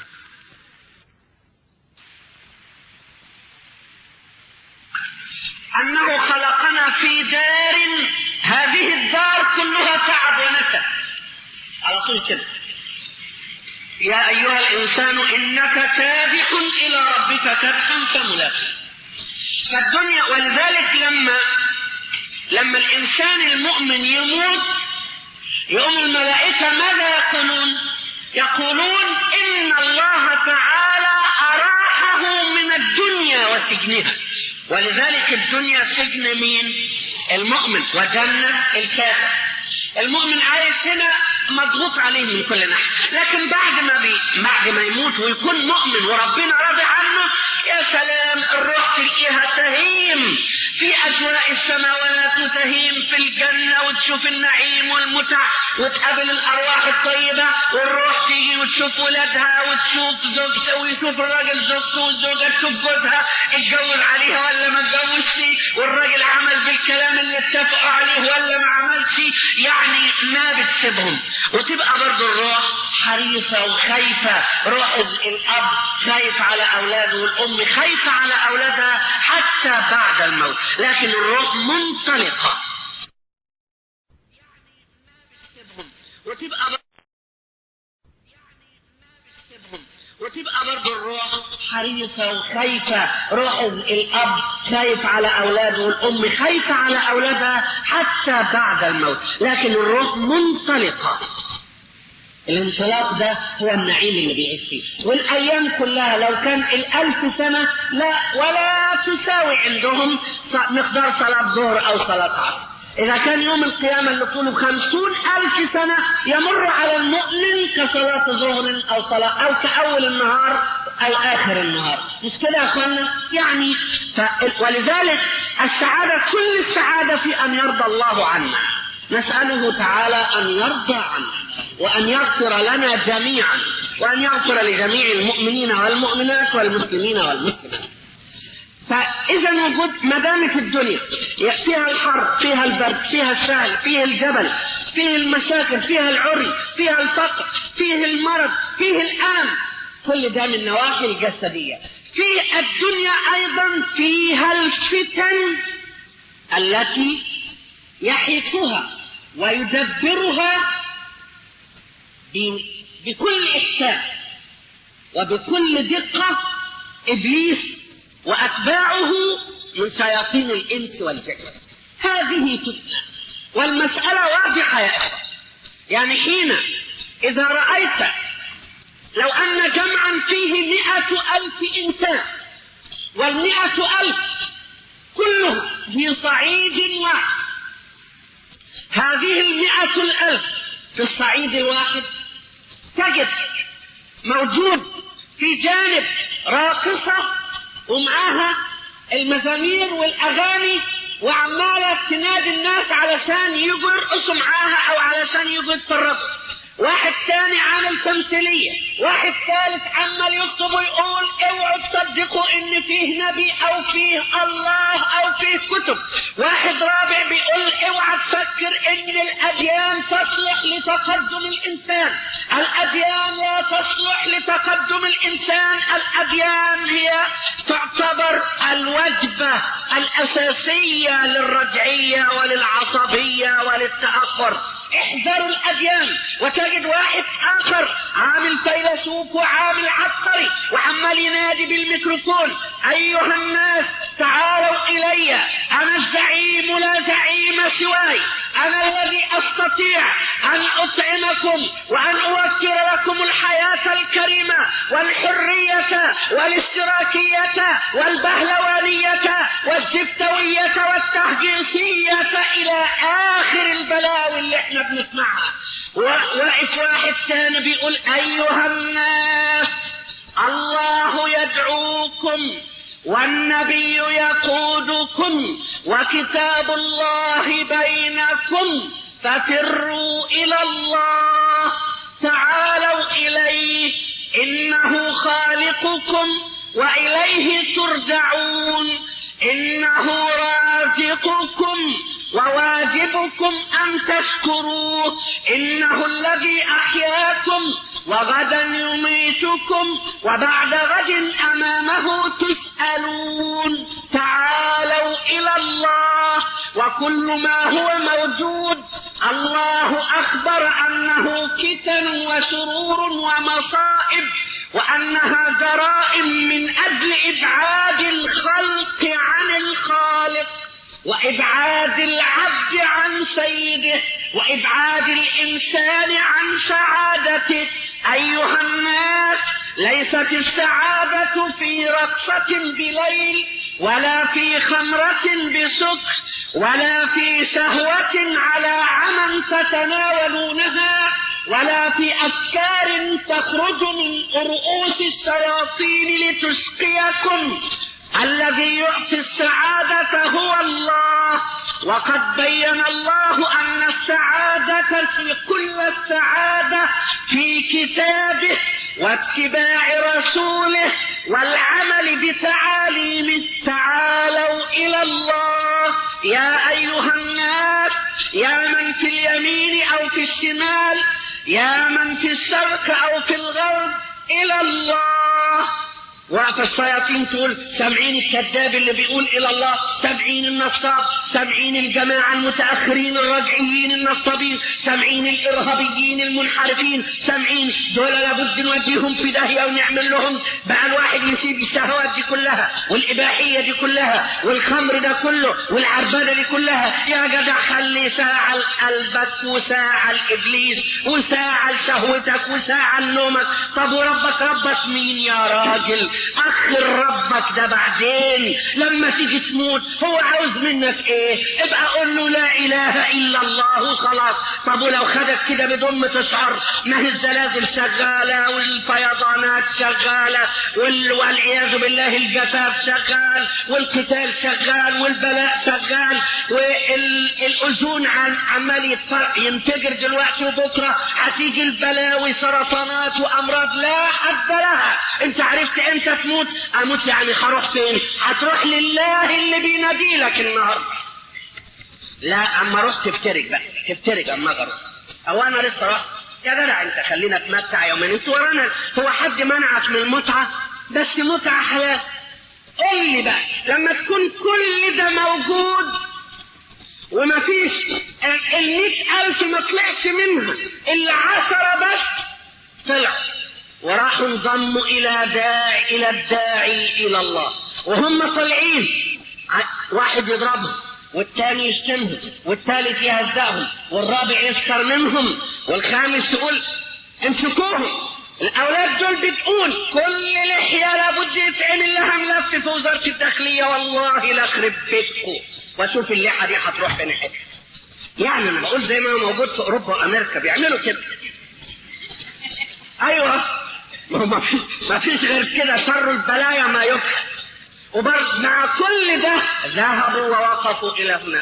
أنه خلقنا في دار هذه الدار كلها تعب ونكد على طول كده يا أيها الإنسان إنك كادح إلى ربك كدحا فملاقيه فالدنيا ولذلك لما لما الإنسان المؤمن يموت يقوم الملائكة ماذا يقولون؟ يقولون إن الله تعالى أراحه من الدنيا وسجنها ولذلك الدنيا سجن مين؟ المؤمن وجنة الكافر المؤمن عايش هنا مضغوط عليه من كل ناحية لكن بعد ما بي بعد ما يموت ويكون مؤمن وربنا راضي عنه يا سلام الروح تلقيها تهيم في أجواء السماوات وتهيم في الجنة وتشوف النعيم والمتع وتقابل الأرواح الطيبة والروح تيجي وتشوف ولادها وتشوف زوجته ويشوف الراجل زوجته والزوجة تشوف جوزها اتجوز عليها ولا ما اتجوزش والراجل عمل بالكلام اللي اتفقوا عليه ولا ما عملش يعني ما بتسيبهم وتبقى برضه الروح حريصة وخايفة روح الأب خايف على أولاده والأم خايفة على أولادها حتى بعد الموت لكن الروح منطلقة وتبقى وتبقى برضه الروح حريصة وخايفة روح الأب خايف على أولاده والأم خايفة على أولادها حتى بعد الموت لكن الروح منطلقة الانطلاق ده هو النعيم اللي بيعيش فيه والأيام كلها لو كان الألف سنة لا ولا تساوي عندهم مقدار صلاة ظهر أو صلاة عصر إذا كان يوم القيامة اللي طوله خمسون ألف سنة يمر على المؤمن كصلاة ظهر أو صلاة أو كأول النهار أو آخر النهار مش كده يا أخوانا يعني ف... ولذلك السعادة كل السعادة في أن يرضى الله عنا نسأله تعالى أن يرضى عنا وأن يغفر لنا جميعا وأن يغفر لجميع المؤمنين والمؤمنات والمسلمين والمسلمات فإذا وجود ما دامت الدنيا فيها الحر فيها البرد فيها السهل فيه الجبل فيه المشاكل فيها العري فيها الفقر فيه المرض فيه الألم كل ده من النواحي الجسدية في الدنيا أيضا فيها الفتن التي يحيطها ويدبرها بكل إحكام وبكل دقة إبليس وأتباعه من شياطين الإنس والجن هذه فتنة والمسألة واضحة يا أخوة يعني حين إذا رأيت لو أن جمعا فيه مئة ألف إنسان والمئة ألف كلهم في صعيد واحد هذه المئة الألف في الصعيد الواحد تجد موجود في جانب راقصة ومعاها المزامير والأغاني وعمالة تنادي الناس علشان يجوا يرقصوا معاها أو علشان يجوا يتفرجوا واحد تاني عامل تمثيلية واحد ثالث عمال يكتب ويقول اوعوا تصدقوا ان فيه نبي او فيه الله او فيه كتب واحد رابع بيقول اوعى تفكر ان الاديان تصلح لتقدم الانسان الاديان لا تصلح لتقدم الانسان الاديان هي تعتبر الوجبة الاساسية للرجعية وللعصبية وللتأخر احذروا الاديان وتجد تجد واحد آخر عامل فيلسوف وعامل عبقري وعمال ينادي بالميكروفون أيها الناس تعالوا إلي أنا الزعيم لا زعيم سواي أنا الذي أستطيع أن أطعمكم وأن أوفر لكم الحياة الكريمة والحرية والاشتراكية والبهلوانية والزفتوية والتهجيصية إلى آخر البلاوي اللي احنا بنسمعها واقف واحد تاني بيقول أيها الناس الله يدعوكم والنبي يقودكم وكتاب الله بينكم ففروا إلى الله تعالوا إليه إنه خالقكم وإليه ترجعون إنه رازقكم وواجبكم أن تشكروه إنه الذي أحياكم وغدا يميتكم وبعد غد أمامه تسألون تعالوا إلى الله وكل ما هو موجود الله أخبر أنه فتن وشرور ومصائب وأنها جرائم من أجل إبعاد الخلق عن الخالق وإبعاد العبد عن سيده وإبعاد الإنسان عن سعادته أيها الناس ليست السعادة في رقصة بليل ولا في خمرة بسكر ولا في شهوة على عمى تتناولونها ولا في أفكار تخرج من رؤوس الشياطين لتشقيكم الذي يعطي السعادة هو الله وقد بين الله أن السعادة في كل السعادة في كتابه واتباع رسوله والعمل بتعاليمه تعالوا إلى الله يا أيها الناس يا من في اليمين أو في الشمال يا من في الشرق أو في الغرب إلى الله وقف الشياطين تقول سامعين الكذاب اللي بيقول الى الله سامعين النصاب سامعين الجماعه المتاخرين الرجعيين النصابين سامعين الارهابيين المنحرفين سامعين دول لابد نوديهم في داهيه ونعمل لهم بقى الواحد يسيب الشهوات دي كلها والاباحيه دي كلها والخمر ده كله والعربده دي كلها يا جدع خلي ساعه لقلبك وساعه لابليس وساعه لشهوتك وساعه لنومك طب وربك ربك مين يا راجل اخر ربك ده بعدين لما تيجي تموت هو عاوز منك ايه ابقى قول له لا اله الا الله وخلاص طب ولو خدك كده بدون ما تشعر ما هي الزلازل شغاله والفيضانات شغاله وال... والعياذ بالله الجفاف شغال والقتال شغال والبلاء شغال والاذون عن عمال ينفجر دلوقتي وبكره هتيجي البلاوي سرطانات وامراض لا حد لها انت عرفت انت انت تموت اموت يعني هروح فين هتروح لله اللي بينادي لك النهارده لا اما اروح تفترق بقى تفترق اما اروح او انا لسه رحت يا جدع انت خلينا اتمتع يومين انت ورانا هو حد منعك من المتعه بس متعه حياه قول لي بقى لما تكون كل ده موجود وما فيش المئة ألف ما طلعش منها إلا عشرة بس طلعوا وراحوا انضموا إلى داعي إلى الداعي إلى الله وهم طالعين واحد يضربهم والثاني يشتمهم والثالث يهزأهم والرابع يسخر منهم والخامس يقول امسكوهم الاولاد دول بتقول كل لحيه لابد يتعمل لها ملف في وزاره الداخليه والله لا اخرب بيتكم واشوف اللحيه دي هتروح فين حته يعني انا بقول زي ما هو موجود في اوروبا وامريكا بيعملوا كده ايوه ما هو ما فيش ما فيش غير كده شر البلايا ما يفعل وبرضه مع كل ده ذهبوا ووقفوا الى هناك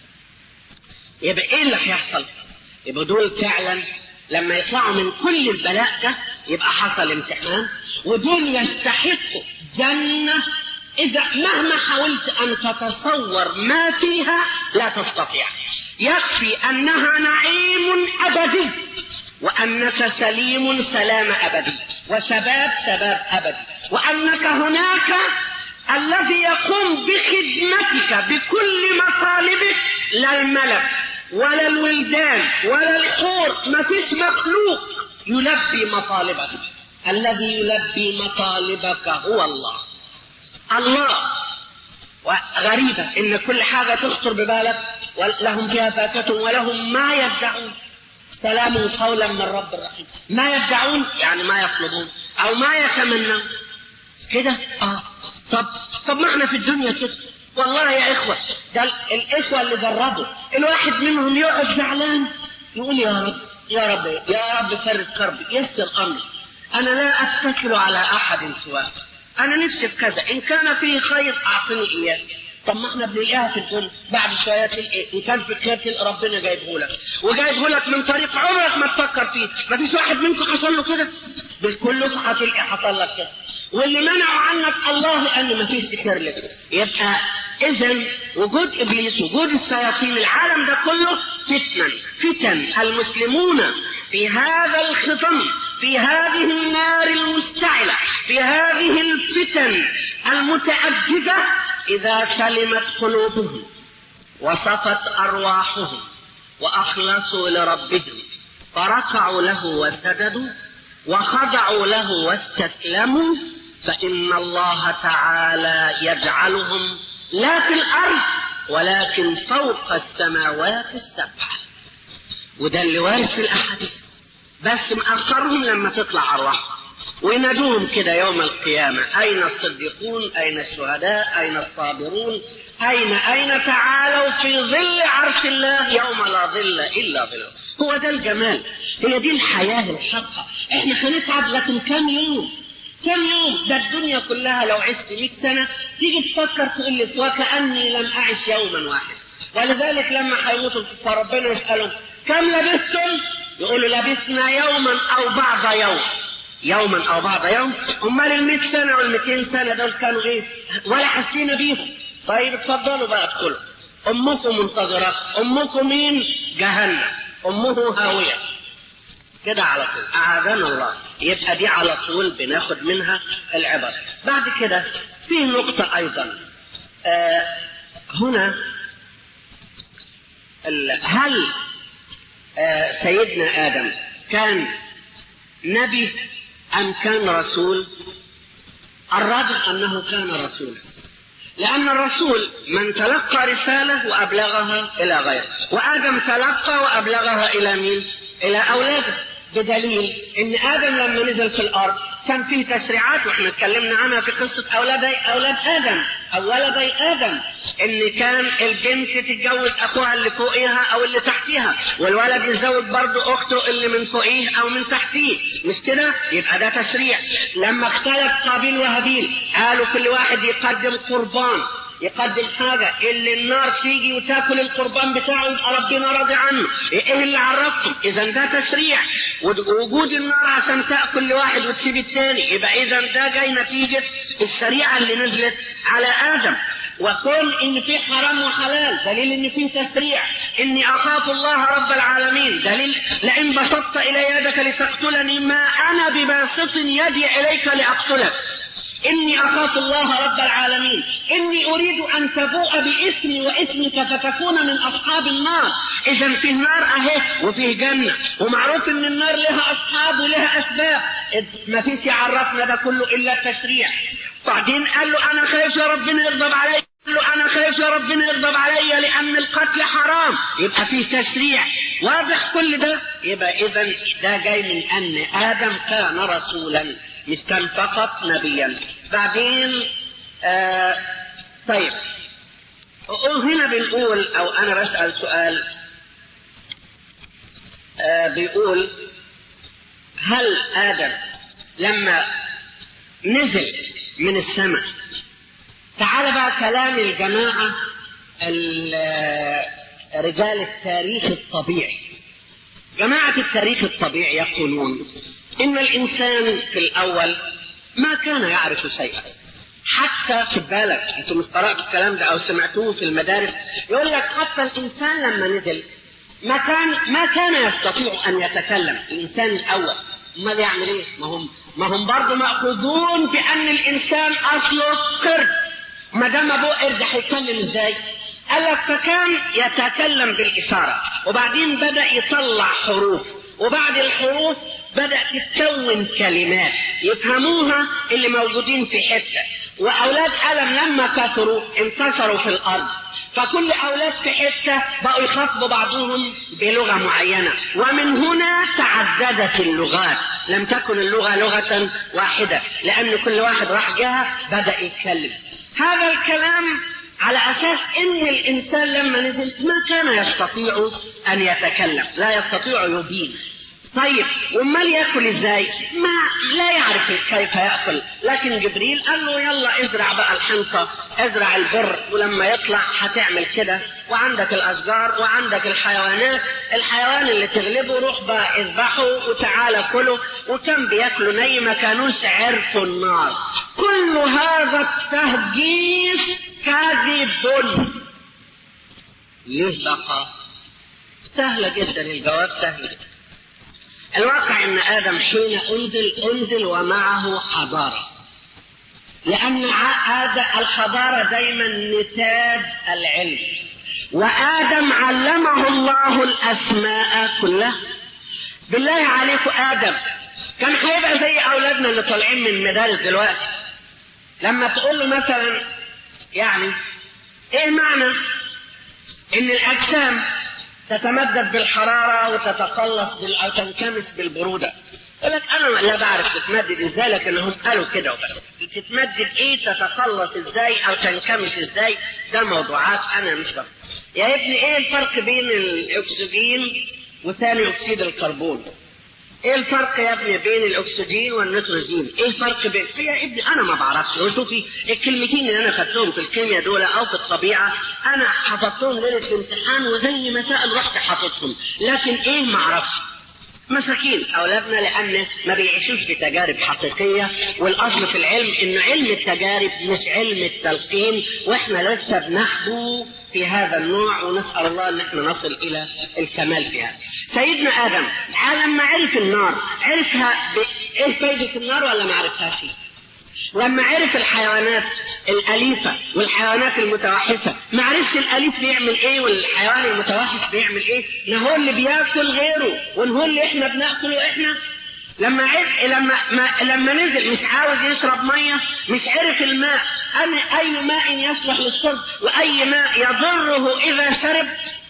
يبقى ايه اللي هيحصل؟ يبقى دول فعلا لما يطلعوا من كل البلاء ده يبقى حصل امتحان ودول يستحقوا جنة إذا مهما حاولت أن تتصور ما فيها لا تستطيع يكفي أنها نعيم أبدي وأنك سليم سلام أبدي وشباب شباب أبدي وأنك هناك الذي يقوم بخدمتك بكل مطالبك لا الملك ولا الولدان ولا الحور ما فيش مخلوق يلبي مطالبك الذي يلبي مطالبك هو الله الله وغريبة إن كل حاجة تخطر ببالك لهم فيها فاكهة ولهم ما يدعون سلام قولا من رب الرحيم ما يدعون يعني ما يطلبون أو ما يتمنون كده اه طب طب ما احنا في الدنيا كده والله يا اخوه ده الاخوه اللي جربوا الواحد منهم يقعد زعلان يقول يا رب يا رب يا رب فرج كربي يسر امري انا لا اتكل على احد سواك انا نفسي في كذا ان كان فيه خير اعطني اياه طب ما احنا بنلاقيها في الدنيا بعد شويه تلقى ان كان في خير تلقى ربنا جايبه لك وجايبه لك من طريق عمرك ما تفكر فيه ما فيش واحد منكم حصل له كده بالكلكم هتلقى حصل لك كده واللي منعوا عنك الله لان ما فيش ذكر لك يبقى اذا وجود ابليس وجود الشياطين العالم ده كله فتنا فتن المسلمون في هذا الخطم في هذه النار المشتعله في هذه الفتن المتعدده اذا سلمت قلوبهم وصفت ارواحهم واخلصوا لربهم فركعوا له وسجدوا وخضعوا له واستسلموا فإن الله تعالى يجعلهم لا في الأرض ولكن فوق السماوات السبع وده اللي وارد في الأحاديث بس مأخرهم لما تطلع أرواحهم وينادوهم كده يوم القيامة أين الصديقون أين الشهداء أين الصابرون أين أين تعالوا في ظل عرش الله يوم لا ظل إلا ظله هو ده الجمال هي دي الحياة الحقة احنا هنتعب لكن كم يوم كم يوم ده الدنيا كلها لو عشت 100 سنة تيجي تفكر تقول لك وكأني لم أعش يوما واحد ولذلك لما هيموتوا فربنا يسألهم كم لبثتم يقولوا لبثنا يوما أو بعض يوم يوما أو بعض يوم أمال ال 100 سنة وال 200 سنة دول كانوا إيه ولا حسينا بيهم طيب اتفضلوا بقى ادخلوا أمكم منتظرة أمكم مين جهنم أمه هاوية كده على طول أعاذنا الله يبقى دي على طول بناخد منها العبر بعد كده في نقطة أيضا آه هنا هل آه سيدنا آدم كان نبي أم كان رسول الراجح أنه كان رسولا لأن الرسول من تلقى رسالة وأبلغها إلى غيره وآدم تلقى وأبلغها إلى مين؟ إلى أولاده بدليل ان ادم لما نزل في الارض كان فيه تشريعات واحنا اتكلمنا عنها في قصه اولاد اولاد ادم او ولدي ادم ان كان البنت تتجوز اخوها اللي فوقيها او اللي تحتيها والولد يتزوج برضه اخته اللي من فوقيه او من تحتيه مش كده يبقى ده تشريع لما اختلف قابيل وهابيل قالوا كل واحد يقدم قربان يقدم حاجة اللي النار تيجي وتاكل القربان بتاعه يبقى ربنا راضي عنه ايه اللي عرفكم اذا ده تشريع وجود النار عشان تاكل لواحد وتسيب الثاني يبقى اذا ده جاي نتيجة الشريعة اللي نزلت على ادم وكون ان في حرام وحلال دليل ان في تشريع اني اخاف الله رب العالمين دليل لئن بسطت الي يدك لتقتلني ما انا بباسط يدي اليك لاقتلك إني أخاف الله رب العالمين إني أريد أن تبوء بإثمي وإثمك فتكون من أصحاب النار إذا فيه نار أهي وفيه جنة ومعروف إن النار لها أصحاب ولها أسباب ما فيش يعرفنا ده كله إلا التشريع بعدين قال له أنا خايف يا ربنا يغضب علي قال له أنا خايف يا ربنا يغضب علي لأن القتل حرام يبقى فيه تشريع واضح كل ده يبقى إذا ده جاي من أن آدم كان رسولا مش كان فقط نبيا بعدين آه طيب هنا بنقول او انا بسال سؤال آه بيقول هل ادم لما نزل من السماء تعال بقى كلام الجماعه رجال التاريخ الطبيعي جماعه التاريخ الطبيعي يقولون إن الإنسان في الأول ما كان يعرف شيئا حتى خد بالك انتم مش قرأتوا الكلام ده أو سمعتوه في المدارس يقول لك حتى الإنسان لما نزل ما كان ما كان يستطيع أن يتكلم الإنسان الأول امال يعمل ايه؟ ما هم ما هم برضه مأخوذون بأن الإنسان أصله قرد ما دام أبوه قرد هيتكلم إزاي؟ قال لك فكان يتكلم بالإشارة وبعدين بدأ يطلع حروف وبعد الحروف بدأ تتكون كلمات يفهموها اللي موجودين في حتة وأولاد ألم لما كثروا انتشروا في الأرض فكل أولاد في حتة بقوا يخاطبوا بعضهم بلغة معينة ومن هنا تعددت اللغات لم تكن اللغة لغة واحدة لأن كل واحد راح جهة بدأ يتكلم هذا الكلام على أساس أن الإنسان لما نزل ما كان يستطيع أن يتكلم لا يستطيع يبين طيب وامال ياكل ازاي؟ ما لا يعرف كيف ياكل، لكن جبريل قال له يلا ازرع بقى الحنطه، ازرع البر ولما يطلع هتعمل كده، وعندك الاشجار وعندك الحيوانات، الحيوان اللي تغلبه روح بقى اذبحه وتعالى كله، وكان بياكلوا ني ما كانوش عرفوا النار. كل هذا التهجيس كاذب. ليه بقى؟ سهلة جدا الجواب سهل جدا. الواقع ان ادم حين انزل انزل ومعه حضاره لان الحضاره دايما نتاج العلم وادم علمه الله الاسماء كلها بالله عليكم ادم كان هيبقى زي اولادنا اللي طالعين من المدارس دلوقتي لما تقول له مثلا يعني ايه معنى ان الاجسام تتمدد بالحرارة وتتقلص بال... أو تنكمش بالبرودة يقول لك أنا لا بعرف تتمدد إزاي لكن هم قالوا كده وبس تتمدد إيه تتقلص إزاي أو تنكمش إزاي ده موضوعات أنا مش بفهم يا ابني إيه الفرق بين الأكسجين وثاني أكسيد الكربون ايه الفرق يا ابني بين الاكسجين والنيتروجين؟ ايه الفرق بين يا ابني انا ما بعرفش وشوفي الكلمتين اللي انا خدتهم في الكيمياء دول او في الطبيعه انا حفظتهم ليله الامتحان وزي مسائل رحت حافظهم لكن ايه ما اعرفش مساكين اولادنا لان ما بيعيشوش في تجارب حقيقيه والاصل في العلم انه علم التجارب مش علم التلقين واحنا لسه بنحبو في هذا النوع ونسال الله ان احنا نصل الى الكمال في هذا. سيدنا ادم لما عرف النار عرفها ب... ايه فايده النار ولا ما عرفهاش؟ لما عرف الحيوانات الأليفة والحيوانات المتوحشة ما عرفش الأليف بيعمل إيه والحيوان المتوحش بيعمل إيه ده هو اللي بياكل غيره وهو اللي إحنا بناكله إحنا لما عرف لما ما لما نزل مش عاوز يشرب ميه مش عرف الماء أنا أي ماء يصلح للشرب وأي ماء يضره إذا شرب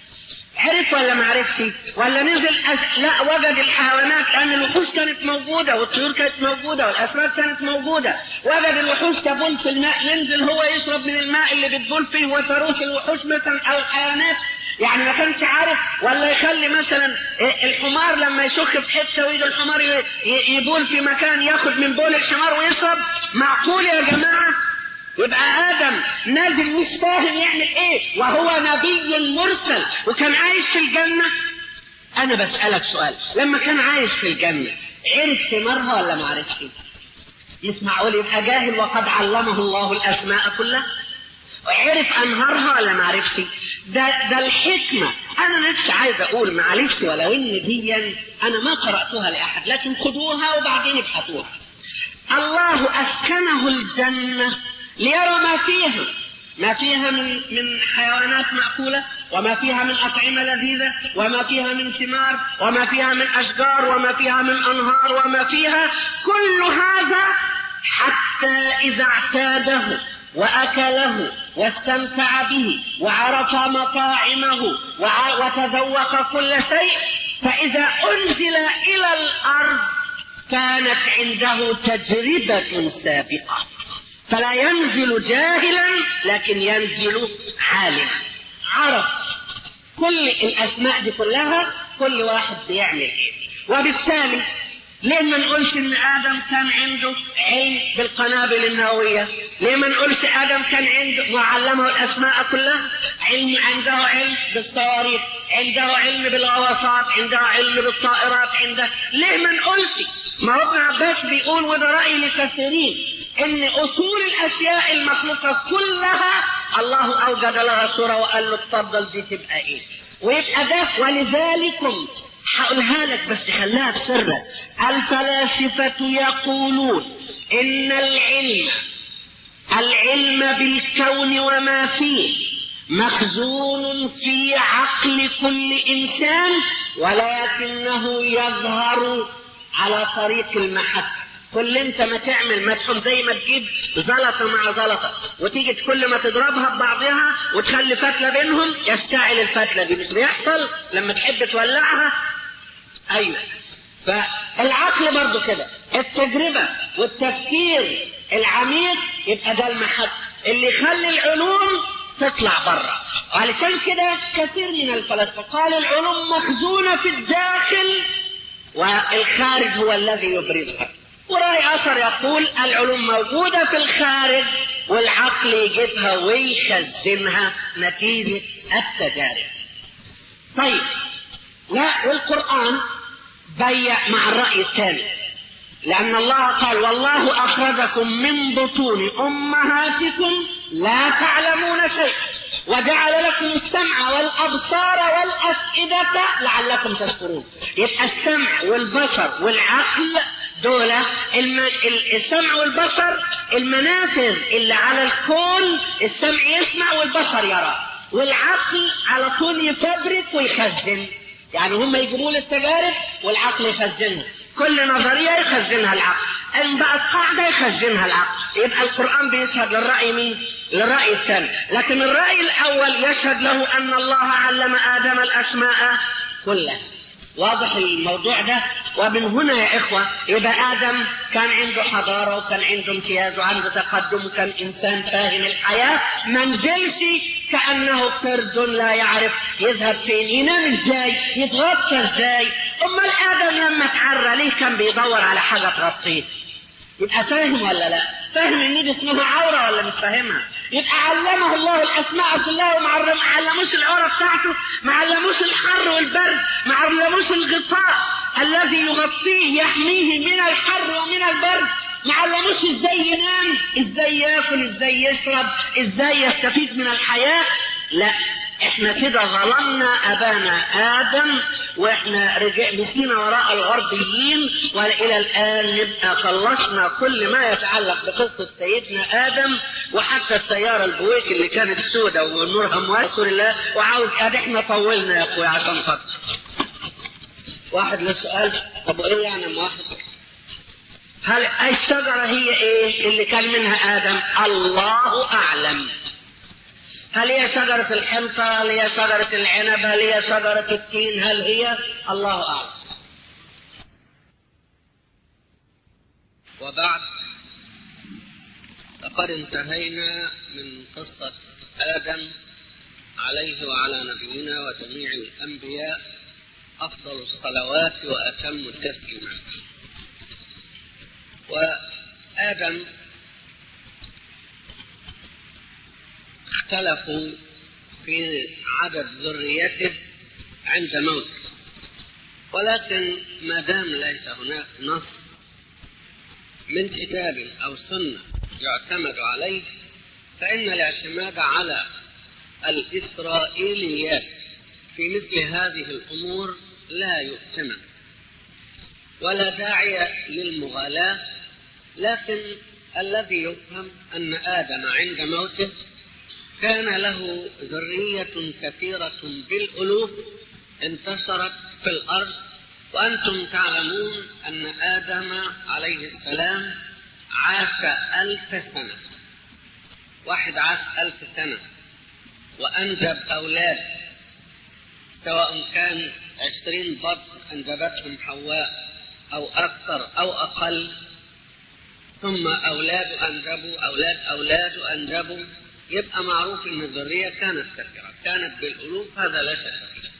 عرف ولا ما عرفش ولا نزل أس... لا وجد الحيوانات لان الوحوش كانت موجوده والطيور كانت موجوده والاسماك كانت موجوده وجد الوحوش تبول في الماء ينزل هو يشرب من الماء اللي بتبول فيه وتروح الوحوش مثلا او الحيوانات يعني ما كانش عارف ولا يخلي مثلا الحمار لما يشك في حته ويجي الحمار يبول في مكان ياخد من بول الحمار ويشرب معقول يا جماعه يبقى آدم نازل مش فاهم يعمل إيه وهو نبي مرسل وكان عايش في الجنة أنا بسألك سؤال لما كان عايش في الجنة عرف ثمارها ولا ما عرفش؟ مش معقول يبقى جاهل وقد علمه الله الأسماء كلها وعرف أنهارها ولا ما عرفش؟ ده ده الحكمة أنا نفسي عايز أقول معلش ولو إن دي أنا ما قرأتها لأحد لكن خدوها وبعدين ابحثوها الله أسكنه الجنة ليرى ما فيها ما فيها من من حيوانات مأكولة وما فيها من أطعمة لذيذة وما فيها من ثمار وما فيها من أشجار وما فيها من أنهار وما فيها كل هذا حتى إذا اعتاده وأكله واستمتع به وعرف مطاعمه وتذوق كل شيء فإذا أنزل إلى الأرض كانت عنده تجربة سابقة فلا ينزل جاهلا لكن ينزل عالما عرف كل الاسماء دي كلها كل واحد بيعمل ايه وبالتالي ليه ما نقولش ان ادم كان عنده علم بالقنابل النوويه ليه ما نقولش ادم كان عنده وعلمه الاسماء كلها علم عنده علم بالصواريخ عنده علم بالغواصات عنده علم بالطائرات عنده ليه ما نقولش ما هو ابن عباس بيقول وده راي لكثيرين ان اصول الاشياء المخلوقه كلها الله اوجد لها صوره وقال له اتفضل دي تبقى ايه ويبقى ده ولذلكم هقولها لك بس خليها بسرك الفلاسفة يقولون إن العلم العلم بالكون وما فيه مخزون في عقل كل إنسان ولكنه يظهر على طريق المحك كل انت ما تعمل مدحوم زي ما تجيب زلطه مع زلطه وتيجي كل ما تضربها ببعضها وتخلي فتله بينهم يشتعل الفتله دي مش بيحصل لما تحب تولعها ايوه فالعقل برضو كده التجربه والتفكير العميق يبقى ده المحك اللي يخلي العلوم تطلع بره وعلشان كده كثير من الفلاسفه قالوا العلوم مخزونه في الداخل والخارج هو الذي يبرزها ورأي آخر يقول العلوم موجودة في الخارج والعقل يجيبها ويخزنها نتيجة التجارب. طيب لا والقرآن بيع مع الرأي الثاني لأن الله قال والله أخرجكم من بطون أمهاتكم لا تعلمون شيئا وجعل لكم السمع والأبصار والأفئدة لعلكم تشكرون يبقى السمع والبصر والعقل دول الم... السمع والبصر المنافذ اللي على الكون السمع يسمع والبصر يرى والعقل على طول يفبرك ويخزن يعني هم يجيبوا التجارب والعقل يخزنها كل نظرية يخزنها العقل إن بقت قاعدة يخزنها العقل يبقى القرآن بيشهد للرأي مين؟ للرأي الثاني لكن الرأي الأول يشهد له أن الله علم آدم الأسماء كلها واضح الموضوع ده ومن هنا يا إخوة يبقى آدم كان عنده حضارة وكان عنده امتياز وعنده تقدم وكان إنسان فاهم الحياة ما نزلش كأنه قرد لا يعرف يذهب فين ينام ازاي يتغطى ازاي أمال آدم لما اتعرى ليه كان بيدور على حاجة تغطيه يبقى فاهم ولا لا فاهم ان دي اسمها عورة ولا مش فاهمها يبقى علمه الله الاسماء كلها وما علموش العورة بتاعته ما علموش الحر والبرد ما علموش الغطاء الذي يغطيه يحميه من الحر ومن البرد ما علموش ازاي ينام ازاي ياكل ازاي يشرب ازاي يستفيد من الحياة لا احنا كده ظلمنا ابانا ادم واحنا رجع مشينا وراء الغربيين والى الان نبقى خلصنا كل ما يتعلق بقصه سيدنا ادم وحتى السياره البويك اللي كانت سوداء ونورها مواسر الله وعاوز ادي احنا طولنا يا اخويا عشان خاطر واحد للسؤال طب ايه يعني أم واحد هل الشجره هي ايه اللي كان منها ادم الله اعلم هل هي شجرة الحنطة هل هي شجرة العنب هل هي شجرة التين هل هي الله أعلم وبعد فقد انتهينا من قصة آدم عليه وعلى نبينا وجميع الأنبياء أفضل الصلوات وأتم التسليمات وآدم اختلفوا في عدد ذريته عند موته ولكن ما دام ليس هناك نص من كتاب أو سنة يعتمد عليه فإن الاعتماد على الإسرائيليات في مثل هذه الأمور لا يؤتمن ولا داعي للمغالاة لكن الذي يفهم أن آدم عند موته كان له ذرية كثيرة بالألوف انتشرت في الأرض وأنتم تعلمون أن آدم عليه السلام عاش ألف سنة واحد عاش ألف سنة وأنجب أولاد سواء كان عشرين بطن أنجبتهم حواء أو أكثر أو أقل ثم أولاد أنجبوا أولاد أولاد أنجبوا يبقى معروف أن الذرية كانت كثيرة كانت بالألوف هذا لا شك فيه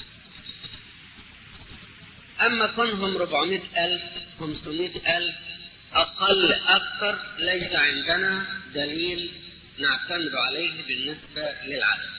أما كونهم 400 ألف 500 ألف أقل أكثر ليس عندنا دليل نعتمد عليه بالنسبة للعدد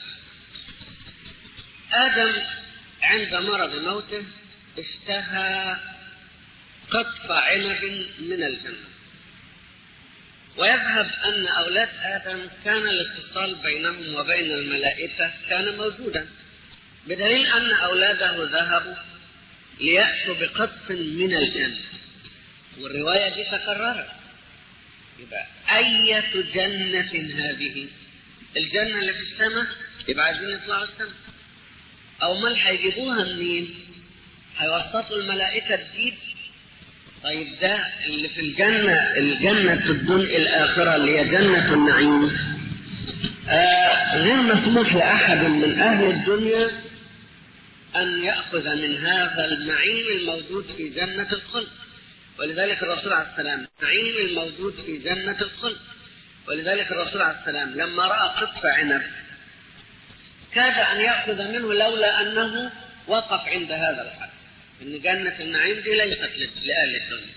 آدم عند مرض موته اشتهى قطف عنب من الجنة ويذهب أن أولاد آدم كان الاتصال بينهم وبين الملائكة كان موجودا بدليل أن أولاده ذهبوا ليأتوا بقطف من الجنة والرواية دي تكررت يبقى أية جنة هذه الجنة اللي في السماء يبقى عايزين يطلعوا السماء أو مال هيجيبوها منين؟ هيوسطوا الملائكة تجيب طيب ده اللي في الجنة الجنة في الدنيا الآخرة اللي هي جنة النعيم آه غير مسموح لأحد من أهل الدنيا أن يأخذ من هذا النعيم الموجود في جنة الخلد ولذلك الرسول عليه السلام النعيم الموجود في جنة الخلد ولذلك الرسول عليه السلام لما رأى قطف عنب كاد أن يأخذ منه لولا أنه وقف عند هذا الحد إن جنة النعيم دي ليست لأهل الدنيا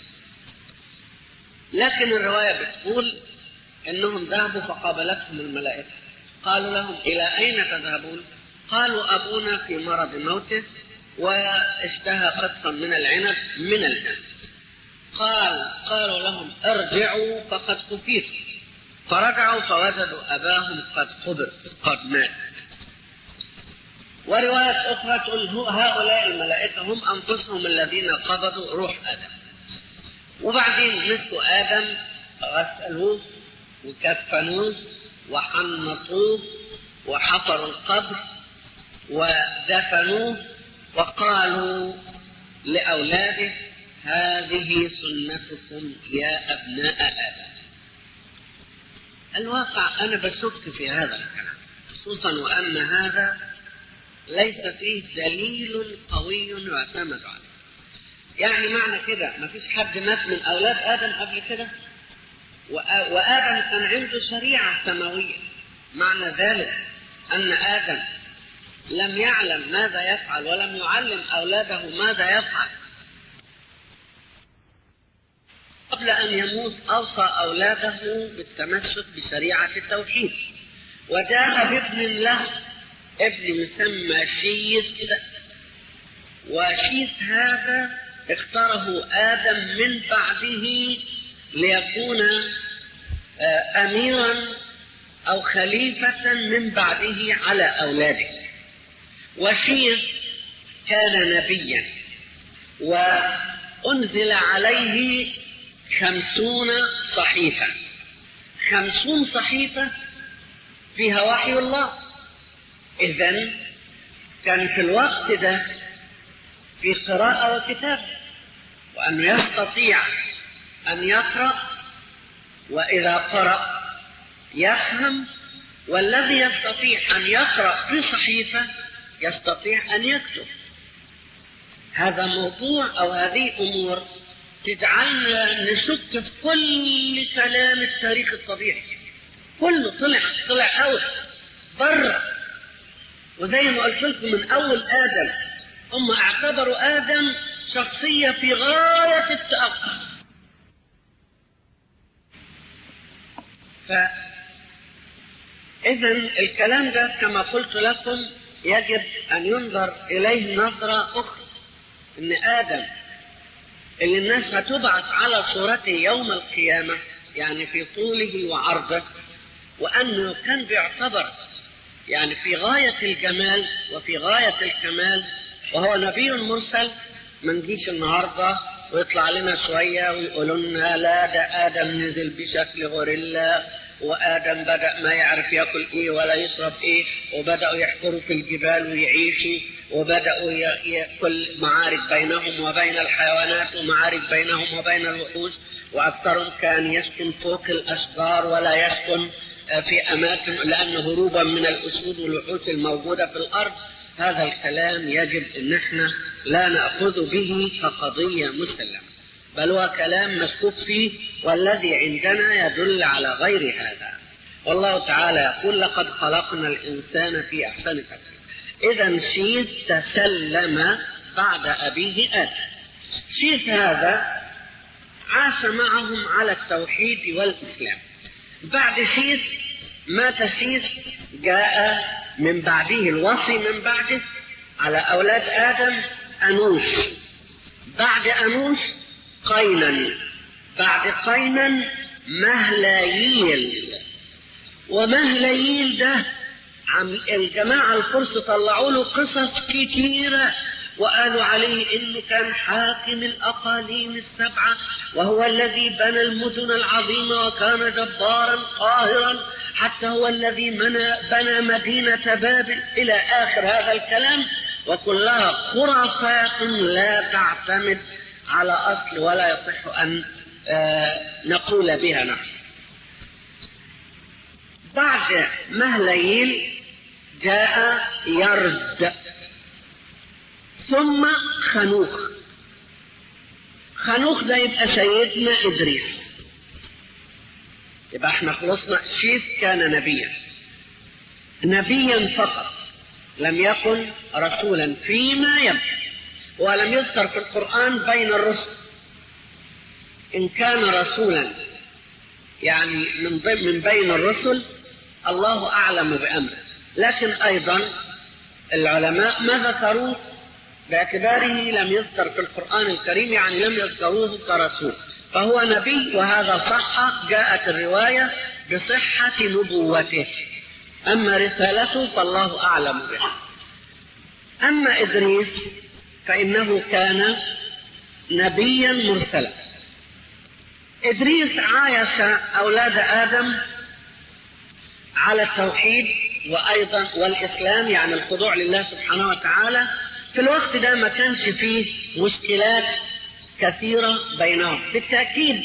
لكن الرواية بتقول إنهم ذهبوا فقابلتهم الملائكة قالوا لهم إلى أين تذهبون قالوا أبونا في مرض موته واشتهى قطفا من العنب من الجنة قال قالوا لهم ارجعوا فقد كفيت فرجعوا فوجدوا أباهم قد قبض قد مات ورواية أخرى تقول هؤلاء الملائكة هم أنفسهم الذين قبضوا روح آدم وبعدين مسكوا آدم غسلوه وكفنوه وحنطوه وحفروا القبر ودفنوه وقالوا لأولاده هذه سنتكم يا أبناء آدم الواقع أنا بشك في هذا الكلام خصوصا وأن هذا ليس فيه دليل قوي يعتمد عليه يعني معنى كده ما فيش حد مات من أولاد آدم قبل كده وآدم كان عنده شريعة سماوية معنى ذلك أن آدم لم يعلم ماذا يفعل ولم يعلم أولاده ماذا يفعل قبل أن يموت أوصى أولاده بالتمسك بشريعة التوحيد وجاء بابن له ابن يسمى شيث وشيث هذا اختاره آدم من بعده ليكون أميرا أو خليفة من بعده على أولاده وشيث كان نبيا وأنزل عليه خمسون صحيفة خمسون صحيفة فيها وحي الله إذا كان في الوقت ده في قراءة وكتاب وأنه يستطيع أن يقرأ وإذا قرأ يفهم والذي يستطيع أن يقرأ بصحيفة يستطيع أن يكتب هذا موضوع أو هذه أمور تجعلنا نشك في كل كلام التاريخ الطبيعي كله طلع طلع أول بره وزي ما قلت لكم من أول آدم هم اعتبروا آدم شخصية في غاية التأخر إذا الكلام ده كما قلت لكم يجب أن ينظر إليه نظرة أخرى إن آدم اللي الناس هتبعث على صورته يوم القيامة يعني في طوله وعرضه وأنه كان بيعتبر يعني في غاية الجمال وفي غاية الكمال وهو نبي مرسل ما نجيش النهارده ويطلع لنا شويه ويقولوا لنا لا ده ادم نزل بشكل غوريلا وادم بدا ما يعرف ياكل ايه ولا يشرب ايه وبداوا يحفروا في الجبال ويعيشوا وبداوا ياكل معارك بينهم وبين الحيوانات ومعارك بينهم وبين الوحوش واكثرهم كان يسكن فوق الاشجار ولا يسكن في اماكن لان هروبا من الاسود والوحوش الموجوده في الارض هذا الكلام يجب ان احنا لا ناخذ به كقضيه مسلمه بل هو كلام مشكوك فيه والذي عندنا يدل على غير هذا والله تعالى يقول لقد خلقنا الانسان في احسن تقويم اذا شيث تسلم بعد ابيه ادم شيث هذا عاش معهم على التوحيد والاسلام بعد شيث مات شيث جاء من بعده الوصي من بعده على أولاد آدم أنوش بعد أنوش قينا بعد قينا مهلاييل ومهلاييل ده عم الجماعة الفرس طلعوا له قصص كتيرة وقالوا عليه انه كان حاكم الاقاليم السبعه وهو الذي بنى المدن العظيمه وكان جبارا قاهرا حتى هو الذي بنى مدينه بابل الى اخر هذا الكلام وكلها خرافات لا تعتمد على اصل ولا يصح ان نقول بها نحن بعد مهليل جاء يرد ثم خنوخ خنوخ ده يبقى سيدنا إدريس يبقى احنا خلصنا شيث كان نبيا نبيا فقط لم يكن رسولا فيما يبدو ولم يذكر في القرآن بين الرسل إن كان رسولا يعني من من بين الرسل الله أعلم بأمره لكن أيضا العلماء ما ذكروه باعتباره لم يذكر في القرآن الكريم يعني لم يذكروه كرسول فهو نبي وهذا صح جاءت الرواية بصحة نبوته أما رسالته فالله أعلم بها أما إدريس فإنه كان نبيا مرسلا إدريس عايش أولاد آدم على التوحيد وأيضا والإسلام يعني الخضوع لله سبحانه وتعالى في الوقت ده ما كانش فيه مشكلات كثيرة بينهم بالتأكيد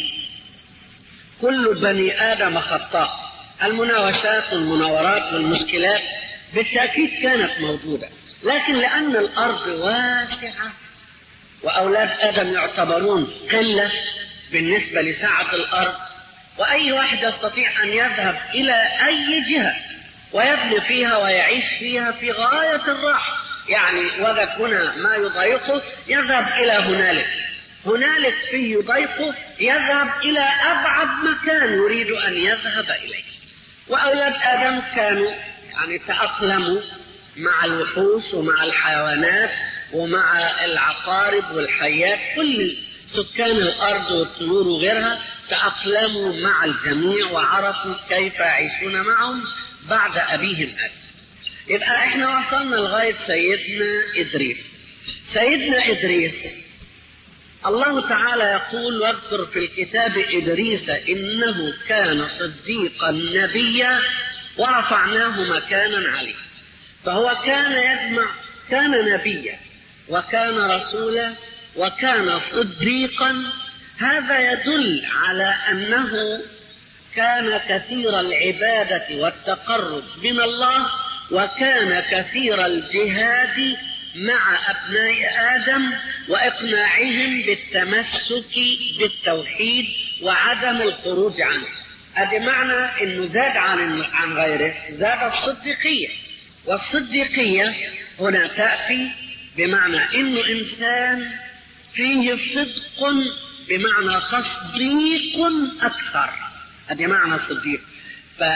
كل بني آدم خطاء المناوشات والمناورات والمشكلات بالتأكيد كانت موجودة لكن لأن الأرض واسعة وأولاد آدم يعتبرون قلة بالنسبة لسعة الأرض وأي واحد يستطيع أن يذهب إلى أي جهة ويبني فيها ويعيش فيها في غاية الراحة يعني وجد هنا ما يضايقه يذهب إلى هنالك هنالك فيه يضايقه يذهب إلى أبعد مكان يريد أن يذهب إليه وأولاد آدم كانوا يعني تأقلموا مع الوحوش ومع الحيوانات ومع العقارب والحيات كل سكان الأرض والطيور وغيرها تأقلموا مع الجميع وعرفوا كيف يعيشون معهم بعد أبيهم آدم يبقى احنا وصلنا لغاية سيدنا إدريس سيدنا إدريس الله تعالى يقول واذكر في الكتاب إدريس إنه كان صديقا نبيا ورفعناه مكانا عليه فهو كان يجمع كان نبيا وكان رسولا وكان صديقا هذا يدل على أنه كان كثير العبادة والتقرب من الله وكان كثير الجهاد مع أبناء آدم وإقناعهم بالتمسك بالتوحيد وعدم الخروج عنه هذا معنى أنه زاد عن عن غيره زاد الصديقية والصديقية هنا تأتي بمعنى أنه إنسان فيه صدق بمعنى تصديق أكثر هذا معنى الصديق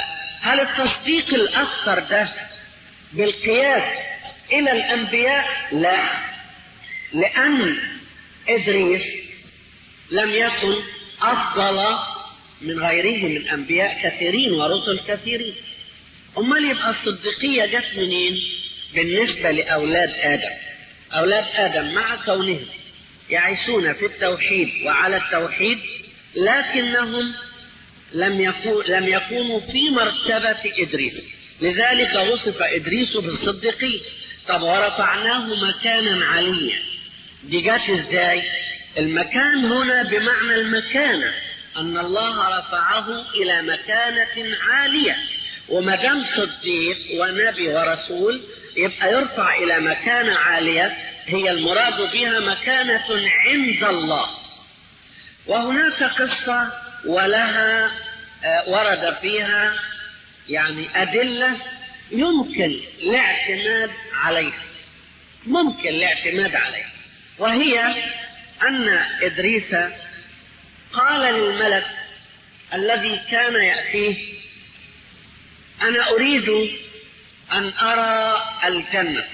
هل التصديق الأكثر ده بالقياس إلى الأنبياء؟ لا لأن إدريس لم يكن أفضل من غيره من أنبياء كثيرين ورسل كثيرين أمال يبقى الصديقية جت منين بالنسبة لأولاد آدم أولاد آدم مع كونهم يعيشون في التوحيد وعلى التوحيد لكنهم لم يكون لم يكونوا في مرتبة إدريس لذلك وصف إدريس بالصديقية طب ورفعناه مكانا عليا دي جت ازاي المكان هنا بمعنى المكانة أن الله رفعه إلى مكانة عالية وما دام صديق ونبي ورسول يبقى يرفع إلى مكانة عالية هي المراد بها مكانة عند الله وهناك قصة ولها ورد فيها يعني أدلة يمكن الاعتماد عليها ممكن الاعتماد عليها وهي أن إدريس قال للملك الذي كان يأتيه أنا أريد أن أرى الجنة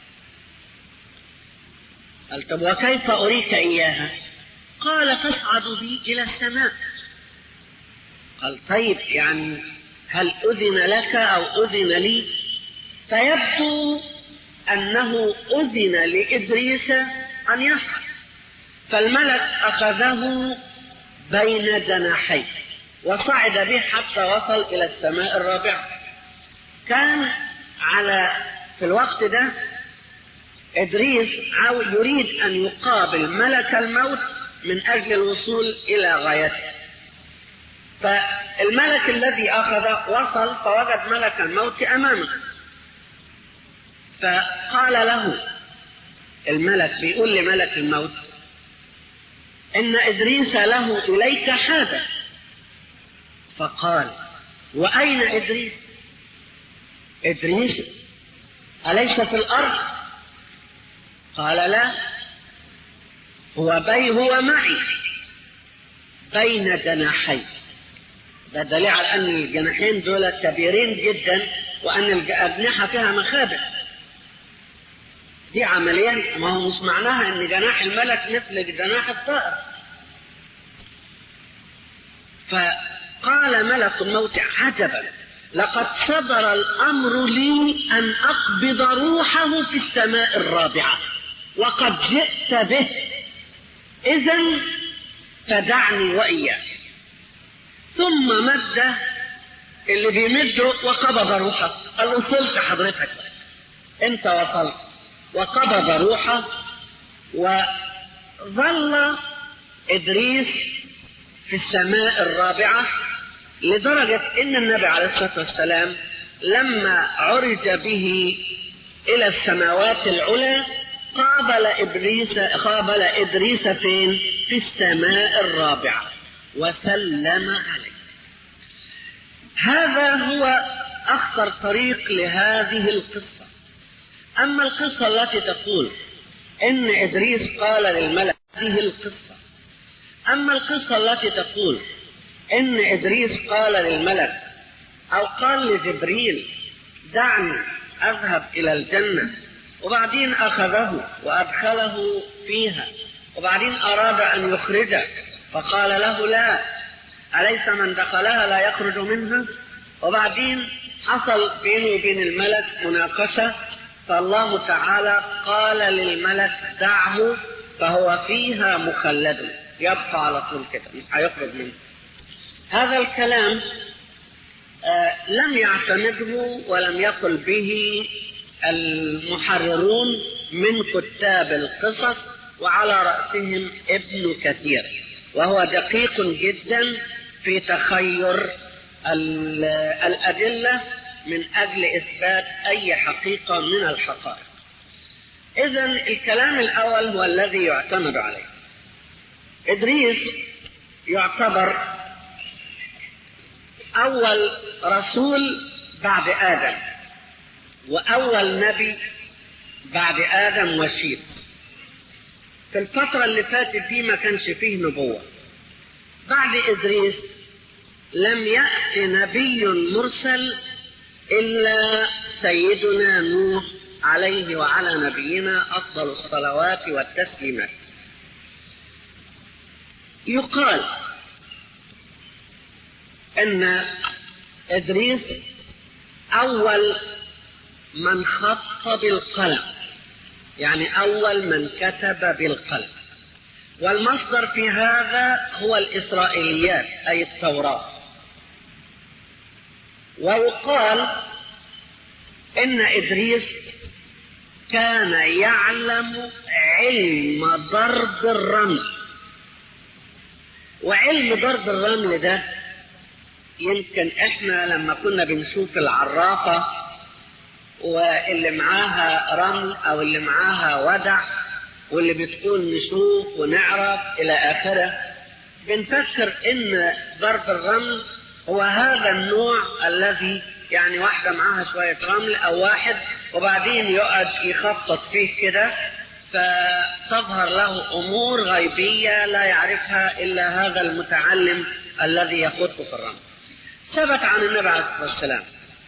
قال طب وكيف أريك إياها قال تصعد بي إلى السماء قال طيب يعني هل أذن لك أو أذن لي فيبدو أنه أذن لإدريس أن يصعد فالملك أخذه بين جناحيه وصعد به حتى وصل إلى السماء الرابعة كان على في الوقت ده إدريس يريد أن يقابل ملك الموت من أجل الوصول إلى غايته فالملك الذي أخذ وصل فوجد ملك الموت أمامه فقال له الملك بيقول لملك الموت إن إدريس له إليك حاجة فقال وأين إدريس إدريس أليس في الأرض قال لا هو بي هو معي بين جناحي ده دليل على أن الجناحين دول كبيرين جدا وأن الأجنحة فيها مخابئ دي عمليا ما هو مش معناها ان جناح الملك مثل جناح الطائر فقال ملك الموت عجبا لقد صدر الامر لي ان اقبض روحه في السماء الرابعه وقد جئت به اذا فدعني واياك ثم مد اللي بيمده وقبض روحه قال وصلت حضرتك انت وصلت وقبض روحه وظل إدريس في السماء الرابعة لدرجة إن النبي عليه الصلاة والسلام لما عرج به إلى السماوات العلى قابل إبليس قابل إدريس فين؟ في السماء الرابعة وسلم عليه. هذا هو أخطر طريق لهذه القصة. أما القصة التي تقول إن إدريس قال للملك هذه القصة أما القصة التي تقول إن إدريس قال للملك أو قال لجبريل دعني أذهب إلى الجنة وبعدين أخذه وأدخله فيها وبعدين أراد أن يخرجه فقال له لا أليس من دخلها لا يخرج منها وبعدين حصل بينه وبين الملك مناقشة فالله تعالى قال للملك دعه فهو فيها مخلد يبقى على طول كده مش هيخرج منه هذا الكلام آه لم يعتمده ولم يقل به المحررون من كتاب القصص وعلى رأسهم ابن كثير وهو دقيق جدا في تخير الأدلة من أجل إثبات أي حقيقة من الحقائق إذا الكلام الأول هو الذي يعتمد عليه إدريس يعتبر أول رسول بعد آدم وأول نبي بعد آدم وشيث في الفترة اللي فاتت دي ما كانش فيه نبوة بعد إدريس لم يأت نبي مرسل إلا سيدنا نوح عليه وعلى نبينا أفضل الصلوات والتسليمات يقال أن إدريس أول من خط بالقلم يعني أول من كتب بالقلم والمصدر في هذا هو الإسرائيليات أي التوراة ويقال إن إدريس كان يعلم علم ضرب الرمل وعلم ضرب الرمل ده يمكن احنا لما كنا بنشوف العرافة واللي معاها رمل او اللي معاها ودع واللي بتكون نشوف ونعرف الى اخره بنفكر ان ضرب الرمل هو هذا النوع الذي يعني واحدة معاها شوية رمل أو واحد وبعدين يقعد يخطط فيه كده فتظهر له أمور غيبية لا يعرفها إلا هذا المتعلم الذي يخط في الرمل ثبت عن النبي عليه الصلاة والسلام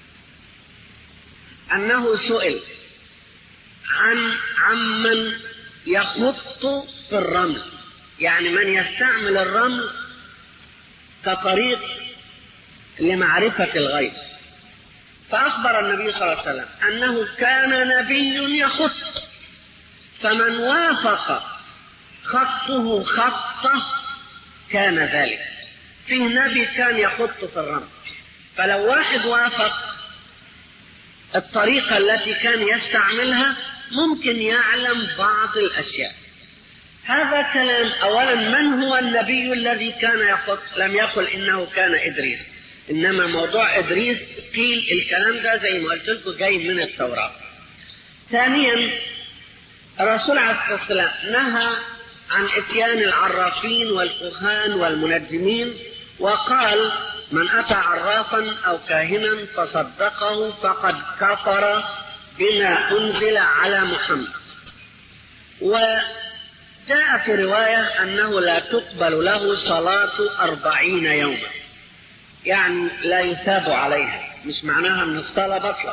أنه سئل عن عمن يخط في الرمل يعني من يستعمل الرمل كطريق لمعرفة الغيب فأخبر النبي صلى الله عليه وسلم أنه كان نبي يخط فمن وافق خطه خطه كان ذلك فيه نبي كان يخط في الرمل فلو واحد وافق الطريقة التي كان يستعملها ممكن يعلم بعض الأشياء هذا كلام أولا من هو النبي الذي كان يخط لم يقل إنه كان إدريس إنما موضوع إدريس قيل الكلام ده زي ما قلت لكم جاي من التوراة ثانيا الرسول عليه الصلاة والسلام نهى عن إتيان العرافين والكهان والمنجمين وقال من أتى عرافا أو كاهنا فصدقه فقد كفر بما أنزل على محمد وجاء في رواية أنه لا تقبل له صلاة أربعين يوما يعني لا يثاب عليها مش معناها أن الصلاة بطلة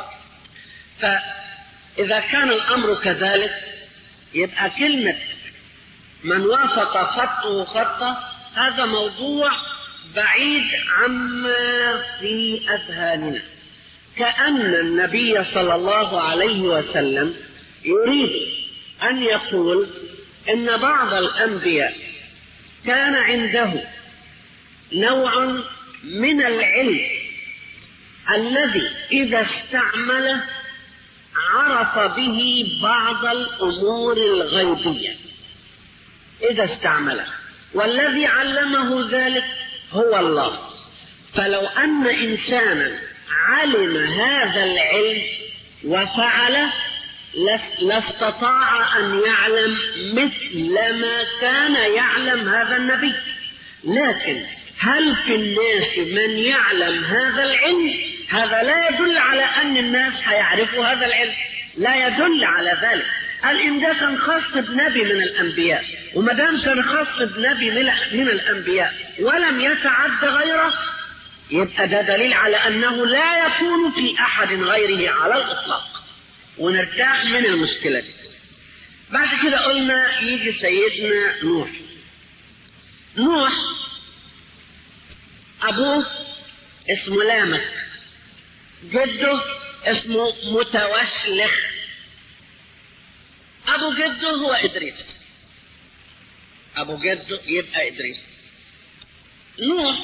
فإذا كان الأمر كذلك يبقى كلمة من وافق خطه خطه هذا موضوع بعيد عما في أذهاننا كأن النبي صلى الله عليه وسلم يريد أن يقول إن بعض الأنبياء كان عنده نوع من العلم الذي إذا استعمله عرف به بعض الأمور الغيبية إذا استعمله والذي علمه ذلك هو الله فلو أن إنسانا علم هذا العلم وفعله لاستطاع أن يعلم مثل ما كان يعلم هذا النبي لكن هل في الناس من يعلم هذا العلم هذا لا يدل على أن الناس هيعرفوا هذا العلم لا يدل على ذلك قال إن ده كان خاص بنبي من الأنبياء وما دام كان خاص بنبي من الأنبياء ولم يتعد غيره يبقى ده دليل على أنه لا يكون في أحد غيره على الإطلاق ونرتاح من المشكلة دي بعد كده قلنا يجي سيدنا نوح نوح أبوه اسمه لامك جده اسمه متوشلخ أبو جده هو إدريس أبو جده يبقى إدريس نوح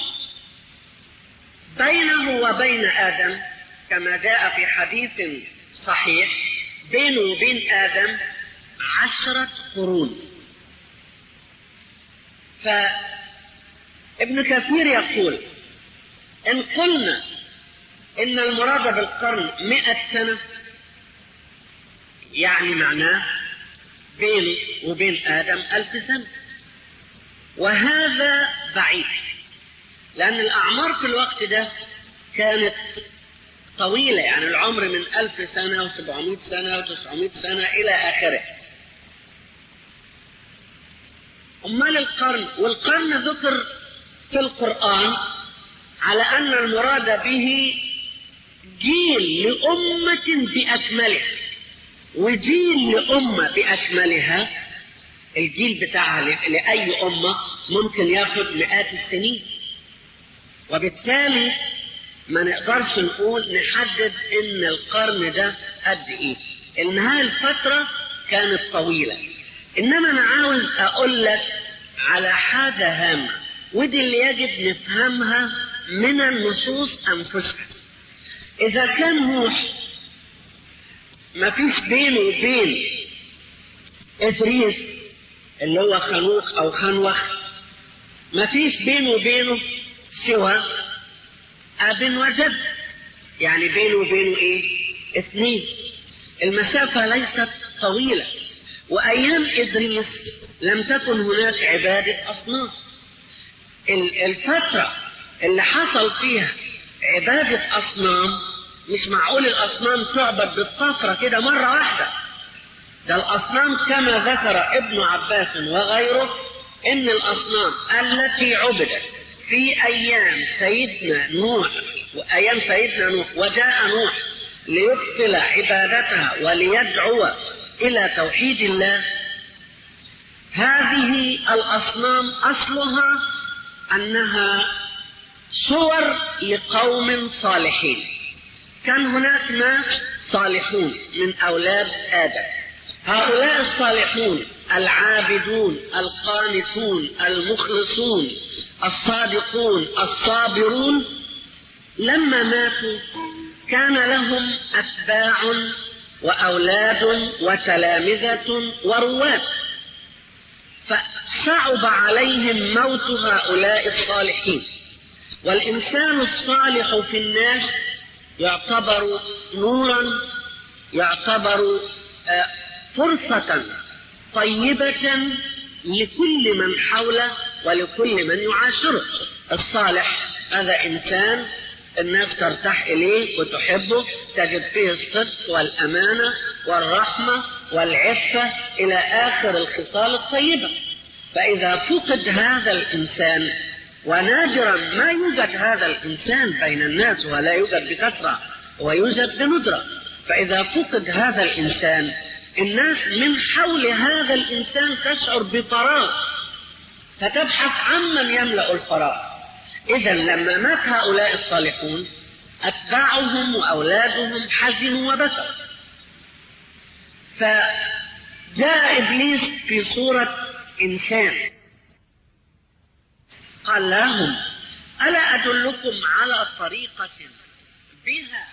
بينه وبين آدم كما جاء في حديث صحيح بينه وبين آدم عشرة قرون فابن كثير يقول إن قلنا إن المراد بالقرن مئة سنة يعني معناه بينه وبين آدم ألف سنة وهذا بعيد لأن الأعمار في الوقت ده كانت طويلة يعني العمر من ألف سنة وسبعمائة سنة وتسعمائة سنة إلى آخره أمال القرن والقرن ذكر في القرآن على أن المراد به جيل لأمة بأكملها وجيل لأمة بأكملها الجيل بتاعها لأي أمة ممكن ياخد مئات السنين وبالتالي ما نقدرش نقول نحدد ان القرن ده قد ايه انها الفترة كانت طويلة انما انا عاوز اقول لك على حاجة هامة ودي اللي يجب نفهمها من النصوص انفسها اذا كان نوح ما فيش بينه وبين ادريس اللي هو خنوخ او خنوخ ما فيش بينه وبينه سوى اب وجد يعني بينه وبينه ايه اثنين المسافه ليست طويله وايام ادريس لم تكن هناك عباده اصنام الفتره اللي حصل فيها عباده اصنام مش معقول الاصنام تعبد بالطفره كده مره واحده ده الاصنام كما ذكر ابن عباس وغيره ان الاصنام التي عبدت في ايام سيدنا نوح وايام سيدنا نوح وجاء نوح ليبطل عبادتها وليدعو الى توحيد الله هذه الاصنام اصلها انها صور لقوم صالحين كان هناك ناس صالحون من اولاد ادم هؤلاء الصالحون العابدون القانتون المخلصون الصادقون الصابرون لما ماتوا كان لهم اتباع واولاد وتلامذه ورواد فصعب عليهم موت هؤلاء الصالحين والانسان الصالح في الناس يعتبر نورا يعتبر فرصه طيبه لكل من حوله ولكل من يعاشره الصالح هذا انسان الناس ترتاح اليه وتحبه تجد فيه الصدق والامانه والرحمه والعفه الى اخر الخصال الطيبه فاذا فقد هذا الانسان ونادرا ما يوجد هذا الانسان بين الناس ولا يوجد بكثره ويوجد بندره فاذا فقد هذا الانسان الناس من حول هذا الانسان تشعر بفراغ فتبحث عمن يملا الفراغ اذا لما مات هؤلاء الصالحون اتباعهم واولادهم حزنوا وبكوا فجاء ابليس في صوره انسان قال لهم الا ادلكم على طريقه بها